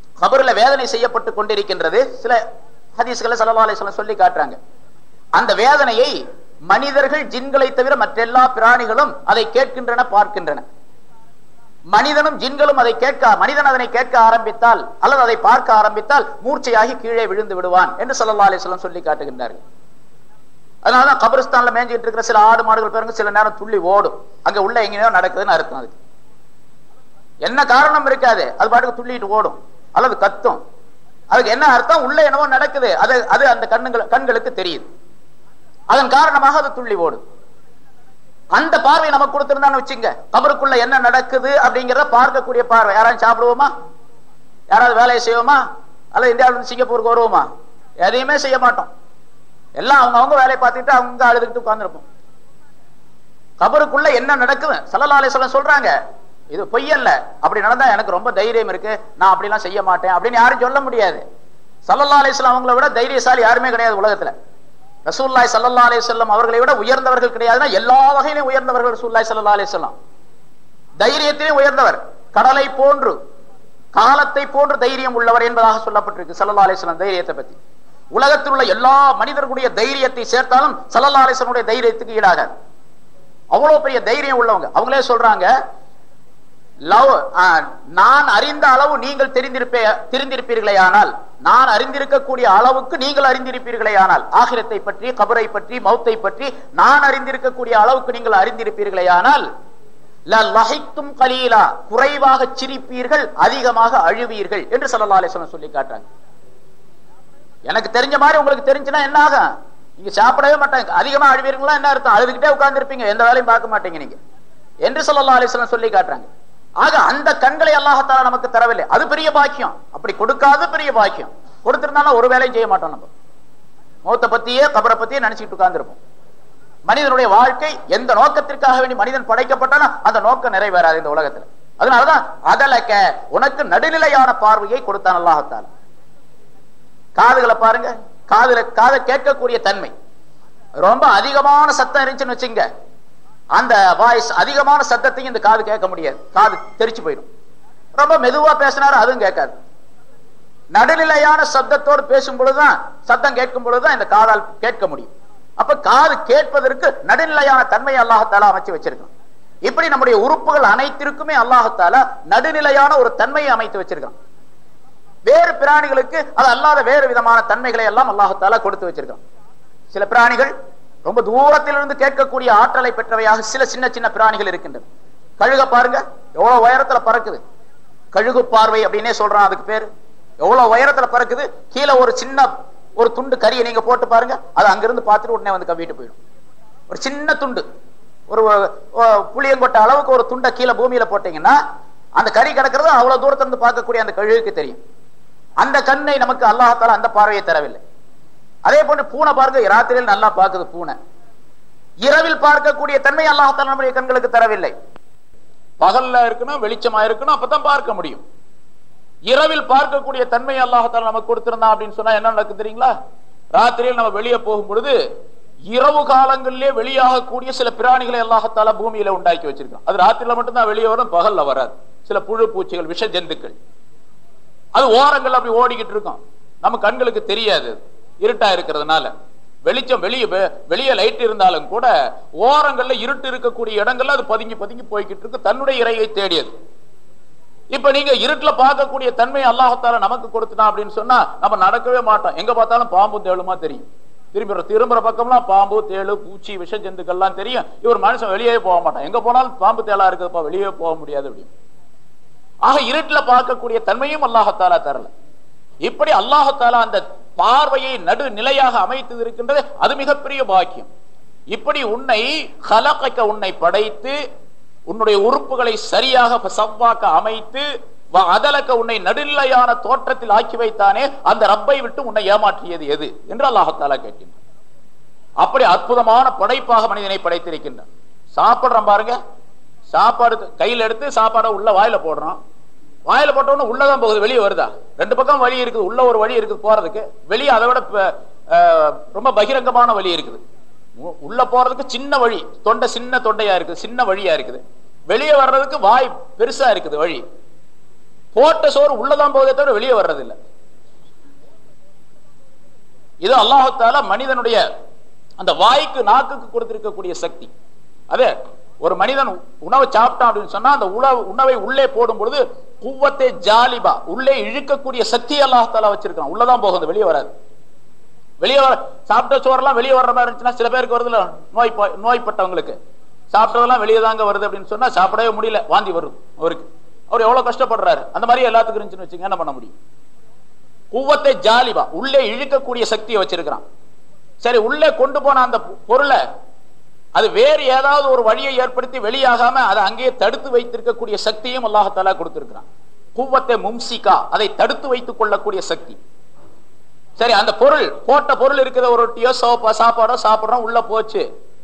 கபர்ல வேதனை செய்யப்பட்டு கொண்டிருக்கின்றது சில ஹதீஸ்களை சல்லா அலிஸ்லாம் சொல்லி காட்டுறாங்க அந்த வேதனையை மனிதர்கள் ஜின்களை தவிர மற்றெல்லா பிராணிகளும் அதை கேட்கின்றன பார்க்கின்றன மனிதனும் ஜின்களும் அதை கேட்க மனிதன் அதனை கேட்க ஆரம்பித்தால் அல்லது அதை பார்க்க ஆரம்பித்தால் மூர்ச்சையாகி கீழே விழுந்து விடுவான் என்று சல்லா அலிஸ்லாம் சொல்லி காட்டுகின்றார்கள் அதனாலதான் கபரிஸ்தான்ல மேஞ்சிட்டு இருக்கிற சில ஆடு மாடுகள் பாருங்க சில நேரம் துள்ளி ஓடும் அங்க உள்ள எங்கேயோ நடக்குதுன்னு அர்த்தம் அதுக்கு என்ன காரணம் இருக்காது அது பாட்டுக்கு துள்ளிட்டு ஓடும் அல்லது கத்தும் அதுக்கு என்ன அர்த்தம் உள்ள என்னவோ நடக்குது அது அது அந்த கண்ணுங்கள் கண்களுக்கு தெரியுது அதன் காரணமாக அது துள்ளி ஓடும் அந்த பார்வை நமக்கு கொடுத்திருந்தான்னு வச்சுங்க கபருக்குள்ள என்ன நடக்குது அப்படிங்கிறத பார்க்கக்கூடிய பார்வை யாராவது சாப்பிடுவோமா யாராவது வேலையை செய்வோமா அல்லது இந்தியாவிலிருந்து சிங்கப்பூருக்கு வருவோமா எதையுமே செய்ய மாட்டோம் எல்லாம் அவங்க அவங்க வேலையை பார்த்துட்டு அவங்க அழுதுகிட்டு உட்கார்ந்துருப்போம் கபருக்குள்ள என்ன நடக்குது சல்லல்லாலே சொல்ல சொல்றாங்க இது பொய்யல்ல அப்படி நடந்தா எனக்கு ரொம்ப தைரியம் இருக்கு நான் அப்படிலாம் செய்ய மாட்டேன் அப்படின்னு யாரும் சொல்ல முடியாது சல்லல்லா அலிஸ்லாம் அவங்கள விட தைரியசாலி யாருமே கிடையாது உலகத்துல ரசூல்லாய் சல்லல்லா அலி சொல்லம் அவர்களை விட உயர்ந்தவர்கள் கிடையாதுன்னா எல்லா வகையிலும் உயர்ந்தவர்கள் ரசூல்லாய் சல்லா அலி சொல்லம் தைரியத்திலே உயர்ந்தவர் கடலை போன்று காலத்தை போன்று தைரியம் உள்ளவர் என்பதாக சொல்லப்பட்டிருக்கு சல்லல்லா அலிஸ்லாம் தைரியத்தை பத்தி உலகத்தில் உள்ள எல்லா மனிதர்களுடைய தைரியத்தை சேர்த்தாலும் சல்லல்லா அலிஸ்லனுடைய தைரியத்துக்கு ஈடாகாது அவ்வளவு பெரிய தைரியம் உள்ளவங்க அவங்களே சொல்றாங்க லவ் நான் அறிந்த அளவு நீங்கள் தெரிந்திருப்பே தெரிந்திருப்பீர்களே ஆனால் நான் அறிந்திருக்கக்கூடிய அளவுக்கு நீங்கள் அறிந்திருப்பீர்களே ஆனால் ஆகிரத்தை பற்றி கபரை பற்றி மௌத்தை பற்றி நான் அறிந்திருக்கக்கூடிய அளவுக்கு நீங்கள் அறிந்திருப்பீர்களே ஆனால் லஹித்தும் கலீலா குறைவாக சிரிப்பீர்கள் அதிகமாக அழுவீர்கள் என்று சல்லா அலிஸ்லாம் சொல்லி காட்டுறாங்க எனக்கு தெரிஞ்ச மாதிரி உங்களுக்கு தெரிஞ்சுன்னா என்ன ஆகும் நீங்க சாப்பிடவே மாட்டாங்க அதிகமா அழுவீர்களா என்ன அர்த்தம் அழுதுகிட்டே உட்கார்ந்து இருப்பீங்க எந்த வேலையும் பார்க்க மாட்டீங்க நீங்க என்று சொல்லல்லா அலிஸ்லாம் சொல்லி காட்டுறாங்க ஆக அந்த கண்களை அல்லாஹத்தால நமக்கு தரவில்லை அது பெரிய பாக்கியம் அப்படி கொடுக்காத பெரிய பாக்கியம் கொடுத்திருந்தாலும் ஒரு வேலையும் செய்ய மாட்டோம் நம்ம மௌத்த பத்தியே கபரை பத்தியே நினைச்சிட்டு உட்கார்ந்துருப்போம் மனிதனுடைய வாழ்க்கை எந்த நோக்கத்திற்காக வேண்டி மனிதன் படைக்கப்பட்டாலும் அந்த நோக்கம் நிறைவேறாது இந்த உலகத்துல அதனாலதான் அதலக்க உனக்கு நடுநிலையான பார்வையை கொடுத்தான் அல்லாஹத்தால காதுகளை பாருங்க காதுல காதை கேட்கக்கூடிய தன்மை ரொம்ப அதிகமான சத்தம் இருந்துச்சுன்னு வச்சுங்க அந்த வாய்ஸ் அதிகமான சத்தத்தையும் இந்த காது கேட்க முடியாது காது தெரிச்சு போயிடும் ரொம்ப மெதுவா பேசினாரு அதுவும் கேட்காது நடுநிலையான சத்தத்தோடு பேசும் பொழுதுதான் சத்தம் கேட்கும் பொழுதுதான் இந்த காதால் கேட்க முடியும் அப்ப காது கேட்பதற்கு நடுநிலையான தன்மை அல்லாஹத்தால அமைச்சு வச்சிருக்கான் இப்படி நம்முடைய உறுப்புகள் அனைத்திற்குமே அல்லாஹத்தால நடுநிலையான ஒரு தன்மையை அமைத்து வச்சிருக்கான் வேறு பிராணிகளுக்கு அது அல்லாத வேறு விதமான தன்மைகளை எல்லாம் அல்லாஹத்தால கொடுத்து வச்சிருக்கான் சில பிராணிகள் ரொம்ப தூரத்திலிருந்து கேட்கக்கூடிய ஆற்றலை பெற்றவையாக சில சின்ன சின்ன பிராணிகள் இருக்கின்றன கழுக பாருங்க எவ்வளவு உயரத்துல பறக்குது கழுகு பார்வை அப்படின்னே சொல்றான் அதுக்கு பேரு எவ்வளவு உயரத்துல பறக்குது கீழே ஒரு சின்ன ஒரு துண்டு கறியை நீங்க போட்டு பாருங்க அது அங்கிருந்து பார்த்துட்டு உடனே வந்து கவிட்டு போயிடும் ஒரு சின்ன துண்டு ஒரு புளியங்கொட்டை அளவுக்கு ஒரு துண்டை கீழே பூமியில போட்டீங்கன்னா அந்த கறி கிடக்கிறது அவ்வளவு தூரத்துல இருந்து பார்க்கக்கூடிய அந்த கழுகுக்கு தெரியும் அந்த கண்ணை நமக்கு அல்லாஹால அந்த பார்வையை தரவில்லை அதே போன்று பூனை பாருங்க ராத்திரியில் நல்லா பார்க்குது பூனை இரவில் பார்க்கக்கூடிய தன்மை அல்லாஹால நம்முடைய கண்களுக்கு தரவில்லை பகல்ல இருக்கணும் வெளிச்சமா இருக்கணும் அப்பதான் பார்க்க முடியும் இரவில் பார்க்கக்கூடிய தன்மை அல்லாஹால நமக்கு கொடுத்திருந்தான் அப்படின்னு சொன்னா என்ன நடக்கும் தெரியுங்களா ராத்திரியில் நம்ம வெளியே போகும் பொழுது இரவு காலங்களிலே வெளியாகக்கூடிய சில பிராணிகளை அல்லாஹத்தால பூமியில உண்டாக்கி வச்சிருக்கோம் அது ராத்திரில மட்டும்தான் வெளியே வரும் பகல்ல வராது சில புழு பூச்சிகள் விஷ ஜந்துக்கள் அது ஓரங்கள் அப்படி ஓடிக்கிட்டு இருக்கும் நம்ம கண்களுக்கு தெரியாது இருட்டா இருக்கிறதுனால வெளிச்சம் வெளியே வெளியே லைட் இருந்தாலும் கூட ஓரங்கள்ல இருட்டு இருக்கக்கூடிய இடங்கள்ல அது பதுங்கி பதுங்கி போய்கிட்டு இருக்கு தன்னுடைய இறையை தேடியது இப்ப நீங்க இருட்டுல பார்க்கக்கூடிய தன்மை அல்லாஹத்தால நமக்கு கொடுத்துட்டான் அப்படின்னு சொன்னா நம்ம நடக்கவே மாட்டோம் எங்க பார்த்தாலும் பாம்பு தேளுமா தெரியும் திரும்புற திரும்புற பக்கம்லாம் பாம்பு தேளு பூச்சி விஷ ஜந்துக்கள்லாம் தெரியும் இவர் மனுஷன் வெளியே போக மாட்டான் எங்க போனாலும் பாம்பு தேளா இருக்குதுப்பா வெளியே போக முடியாது அப்படின்னு ஆக இருட்டுல பார்க்கக்கூடிய தன்மையும் அல்லாஹத்தாலா தரல இப்படி அல்லாஹத்தாலா அந்த பார்வையை நடு நிலையாக அமைத்து இருக்கின்றது அது மிகப்பெரிய பாக்கியம் இப்படி உன்னை கலக்க உன்னை படைத்து உன்னுடைய உறுப்புகளை சரியாக சவ்வாக்க அமைத்து அதலக்க உன்னை நடுநிலையான தோற்றத்தில் ஆக்கி வைத்தானே அந்த ரப்பை விட்டு உன்னை ஏமாற்றியது எது என்று அல்லாஹத்தாலா கேட்கின்றான் அப்படி அற்புதமான படைப்பாக மனிதனை படைத்திருக்கின்றான் சாப்பிடுறான் பாருங்க சாப்பாடு கையில் எடுத்து சாப்பாடை உள்ள வாயில போடுறான் வாயில போட்டோன்னு உள்ளதான் போகுது வெளியே வருதா ரெண்டு பக்கம் வழி இருக்குது உள்ள ஒரு வழி இருக்குது போறதுக்கு வெளியே அதை விட ரொம்ப பகிரங்கமான வழி இருக்குது உள்ள போறதுக்கு சின்ன வழி தொண்டை சின்ன தொண்டையா இருக்குது சின்ன வழியா இருக்குது வெளியே வர்றதுக்கு வாய் பெருசா இருக்குது வழி போட்ட சோறு உள்ளதான் போதே தவிர வெளியே வர்றதில்லை இது அல்லாஹால மனிதனுடைய அந்த வாய்க்கு நாக்குக்கு கொடுத்திருக்கக்கூடிய சக்தி அதே ஒரு மனிதன் உணவை சாப்பிட்டான் அப்படின்னு சொன்னா அந்த உணவு உணவை உள்ளே போடும் பொழுது குவத்தை ஜாலிபா உள்ளே இழுக்கக்கூடிய சக்தி அல்லாஹால வச்சிருக்கான் உள்ளதான் போகுது வெளியே வராது வெளியே வர சாப்பிட்ட சோறெல்லாம் வெளியே வர்ற மாதிரி இருந்துச்சுன்னா சில பேருக்கு வருதுல நோய் ப- நோய்பட்டவங்களுக்கு சாப்பிட்டதெல்லாம் வெளியே தாங்க வருது அப்படின்னு சொன்னா சாப்பிடவே முடியல வாந்தி வருது அவருக்கு அவர் எவ்வளவு கஷ்டப்படுறாரு அந்த மாதிரி எல்லாத்துக்கும் இருந்துச்சுன்னு வச்சுங்க என்ன பண்ண முடியும் குவத்தை ஜாலிபா உள்ளே இழுக்கக்கூடிய சக்தியை வச்சிருக்கிறான் சரி உள்ளே கொண்டு போன அந்த பொ- பொருளை அது வேறு ஏதாவது ஒரு வழியை ஏற்படுத்தி வெளியாகாம அதை அங்கேயே தடுத்து வைத்திருக்கக்கூடிய சக்தியும் அல்லாஹாலா கொடுத்திருக்கிறான் குவத்தை மும்சிகா அதை தடுத்து வைத்துக் கொள்ளக்கூடிய சக்தி சரி அந்த பொருள் போட்ட பொருள் இருக்கிற ஒரு ரொட்டியோ சோப்பா சாப்பாடோ சாப்பிடுறோம் உள்ள போச்சு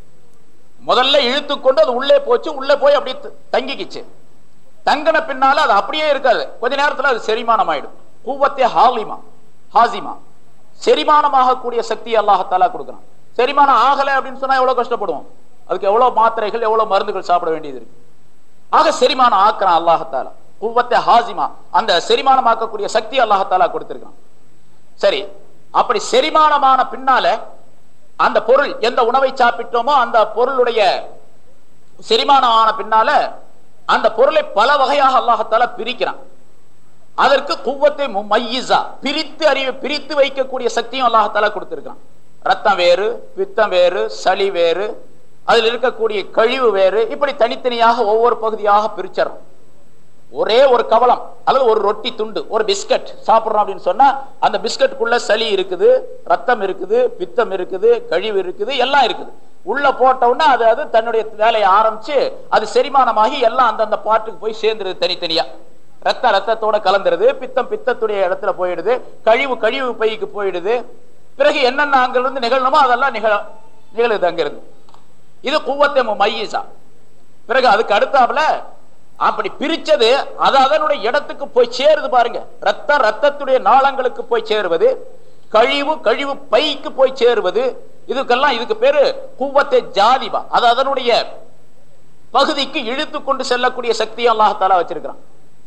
முதல்ல இழுத்து கொண்டு அது உள்ளே போச்சு உள்ளே போய் அப்படியே த- தங்கிக்கிச்சு தங்கின பின்னால அது அப்படியே இருக்காது கொஞ்ச நேரத்துல அது செரிமானம் ஆயிடும் கூவத்தே ஹாலிமா ஹாசிமா செரிமானமாகக்கூடிய சக்தி அல்லாஹத்தாலா கொடுக்குறான் செரிமானம் ஆகலை அப்படின்னு சொன்னா எவ்வளவு கஷ்டப்படுவோம் அதுக்கு எவ்வளவு மாத்திரைகள் எவ்வளவு மருந்துகள் சாப்பிட வேண்டியது இருக்கு ஆக செரிமானம் ஆக்குறான் அல்லாஹத்தாலா குவத்தை ஹாசிமா அந்த செரிமானம் ஆக்கக்கூடிய சக்தி அல்லாஹத்தாலா கொடுத்திருக்கான் சரி அப்படி செரிமானமான பின்னால அந்த பொருள் எந்த உணவை சாப்பிட்டோமோ அந்த பொருளுடைய செரிமானம் ஆன பின்னால அந்த பொருளை பல வகையாக அல்லாஹத்தால பிரிக்கிறான் அதற்கு குவத்தை மையிசா பிரித்து அறிவு பிரித்து வைக்கக்கூடிய சக்தியும் அல்லாஹத்தால கொடுத்திருக்கான் ரத்தம் வேறு பித்தம் வேறு சளி வேறு அதில் இருக்கக்கூடிய கழிவு வேறு இப்படி தனித்தனியாக ஒவ்வொரு பகுதியாக பிரிச்சிடறோம் ஒரே ஒரு கவலம் அல்லது ஒரு ரொட்டி துண்டு ஒரு பிஸ்கட் சாப்பிடுறோம் அப்படின்னு சொன்னா அந்த பிஸ்கட்டுக்குள்ள சளி இருக்குது ரத்தம் இருக்குது பித்தம் இருக்குது கழிவு இருக்குது எல்லாம் இருக்குது உள்ள போட்ட உடனே அது அது தன்னுடைய வேலையை ஆரம்பிச்சு அது செரிமானமாகி எல்லாம் அந்தந்த பாட்டுக்கு போய் சேர்ந்துருது தனித்தனியா ரத்த ரத்தத்தோட கலந்துருது பித்தம் பித்தத்துடைய இடத்துல போயிடுது கழிவு கழிவு பைக்கு போயிடுது பிறகு என்னென்ன அங்கிருந்து நிகழணுமோ அதெல்லாம் நிகழ நிகழுது அங்கிருந்து இது குவத்தை மையிசா பிறகு அதுக்கு அடுத்தாப்புல அப்படி பிரிச்சது அது அதனுடைய இடத்துக்கு போய் சேருது பாருங்க ரத்த ரத்தத்துடைய நாளங்களுக்கு போய் சேருவது கழிவு கழிவு பைக்கு போய் சேருவது இதுக்கெல்லாம் இதுக்கு பேரு குவத்தை ஜாதிபா அது அதனுடைய பகுதிக்கு இழுத்து கொண்டு செல்லக்கூடிய சக்தியை அல்லாஹாலா வச்சிருக்கிறான்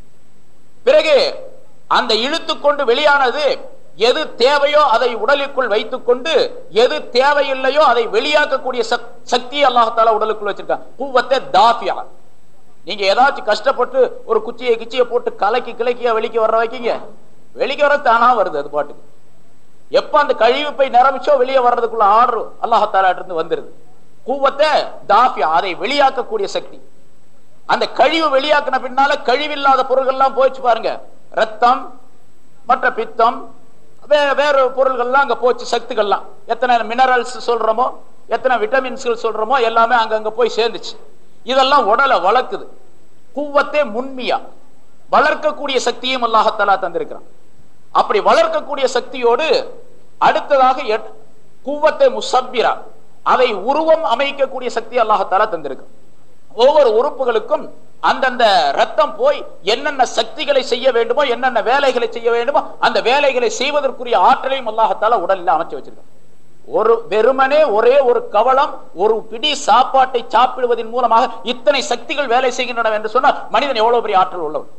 பிறகு அந்த இழுத்து கொண்டு வெளியானது எது தேவையோ அதை உடலுக்குள் வைத்துக் கொண்டு எது தேவையில்லையோ அதை வெளியாக்கக்கூடிய சக்- சக்தியை அல்லாஹாலா உடலுக்குள் வச்சிருக்கான் குவத்தை தாஃபியா நீங்க ஏதாச்சும் கஷ்டப்பட்டு ஒரு குச்சியை கிச்சியை போட்டு கலக்கி கிளக்கியா வெளிக்க வர வைக்கீங்க வெளிக்க வர தானா வருது அது பாட்டுக்கு எப்ப அந்த கழிவு போய் நிரம்பிச்சோ வெளியே வர்றதுக்குள்ள ஆர்டர் அல்லாஹாலா இருந்து வந்துருது கூவத்தை தாஃபியா அதை வெளியாக்கக்கூடிய சக்தி அந்த கழிவு வெளியாக்கின பின்னால கழிவில்லாத பொருள்கள்லாம் போயிடுச்சு பாருங்க ரத்தம் மற்ற பித்தம் வே- வேறு பொருள்கள்லாம் அங்க போச்சு சக்திகள்லாம் எத்தனை மினரல்ஸ் சொல்றோமோ எத்தனை விட்டமின்ஸ்கள் சொல்றோமோ எல்லாமே அங்கங்க போய் சேர்ந்துச்சு இதெல்லாம் உடலை வளர்க்குது குவத்தே முன்மியா வளர்க்கக்கூடிய சக்தியும் அல்லாஹத்தாலா தந்திருக்கிறான் அப்படி வளர்க்கக்கூடிய சக்தியோடு அடுத்ததாக எட்- குவத்தை முசப்பிரா அதை உருவம் அமைக்கக்கூடிய சக்தி அல்லாஹத்தாலா தந்திருக்கிறான் ஒவ்வொரு உறுப்புகளுக்கும் அந்தந்த ரத்தம் போய் என்னென்ன சக்திகளை செய்ய வேண்டுமோ என்னென்ன வேலைகளை செய்ய வேண்டுமோ அந்த வேலைகளை செய்வதற்குரிய ஆற்றலையும் அல்லாஹத்தால உடலில் அமைச்சு வச்சிருக்கான் ஒரு வெறுமனே ஒரே ஒரு கவளம் ஒரு பிடி சாப்பாட்டை சாப்பிடுவதன் மூலமாக இத்தனை சக்திகள் வேலை செய்கின்றன என்று சொன்னால் மனிதன் எவ்வளவு பெரிய ஆற்றல் உள்ளவன்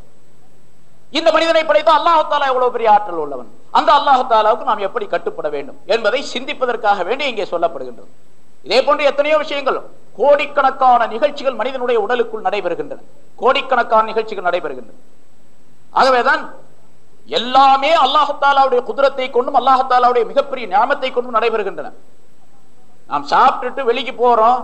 இந்த மனிதனை படைத்த அல்லாஹாலா எவ்வளவு பெரிய ஆற்றல் உள்ளவன் அந்த அல்லாஹாலாவுக்கு நாம் எப்படி கட்டுப்பட வேண்டும் என்பதை சிந்திப்பதற்காக வேண்டி இங்கே சொல்லப்படுகின்றது இதே போன்று எத்தனையோ விஷயங்கள் கோடிக்கணக்கான நிகழ்ச்சிகள் மனிதனுடைய உடலுக்குள் நடைபெறுகின்றன கோடிக்கணக்கான நிகழ்ச்சிகள் நடைபெறுகின்றன ஆகவேதான் எல்லாமே அல்லாஹத்தாலாவுடைய குதிரத்தை கொண்டும் அல்லாஹத்தாலாவுடைய மிகப்பெரிய ஞாபகத்தை கொண்டும் நடைபெறுகின்றன நாம் சாப்பிட்டுட்டு வெளிக்கு போறோம்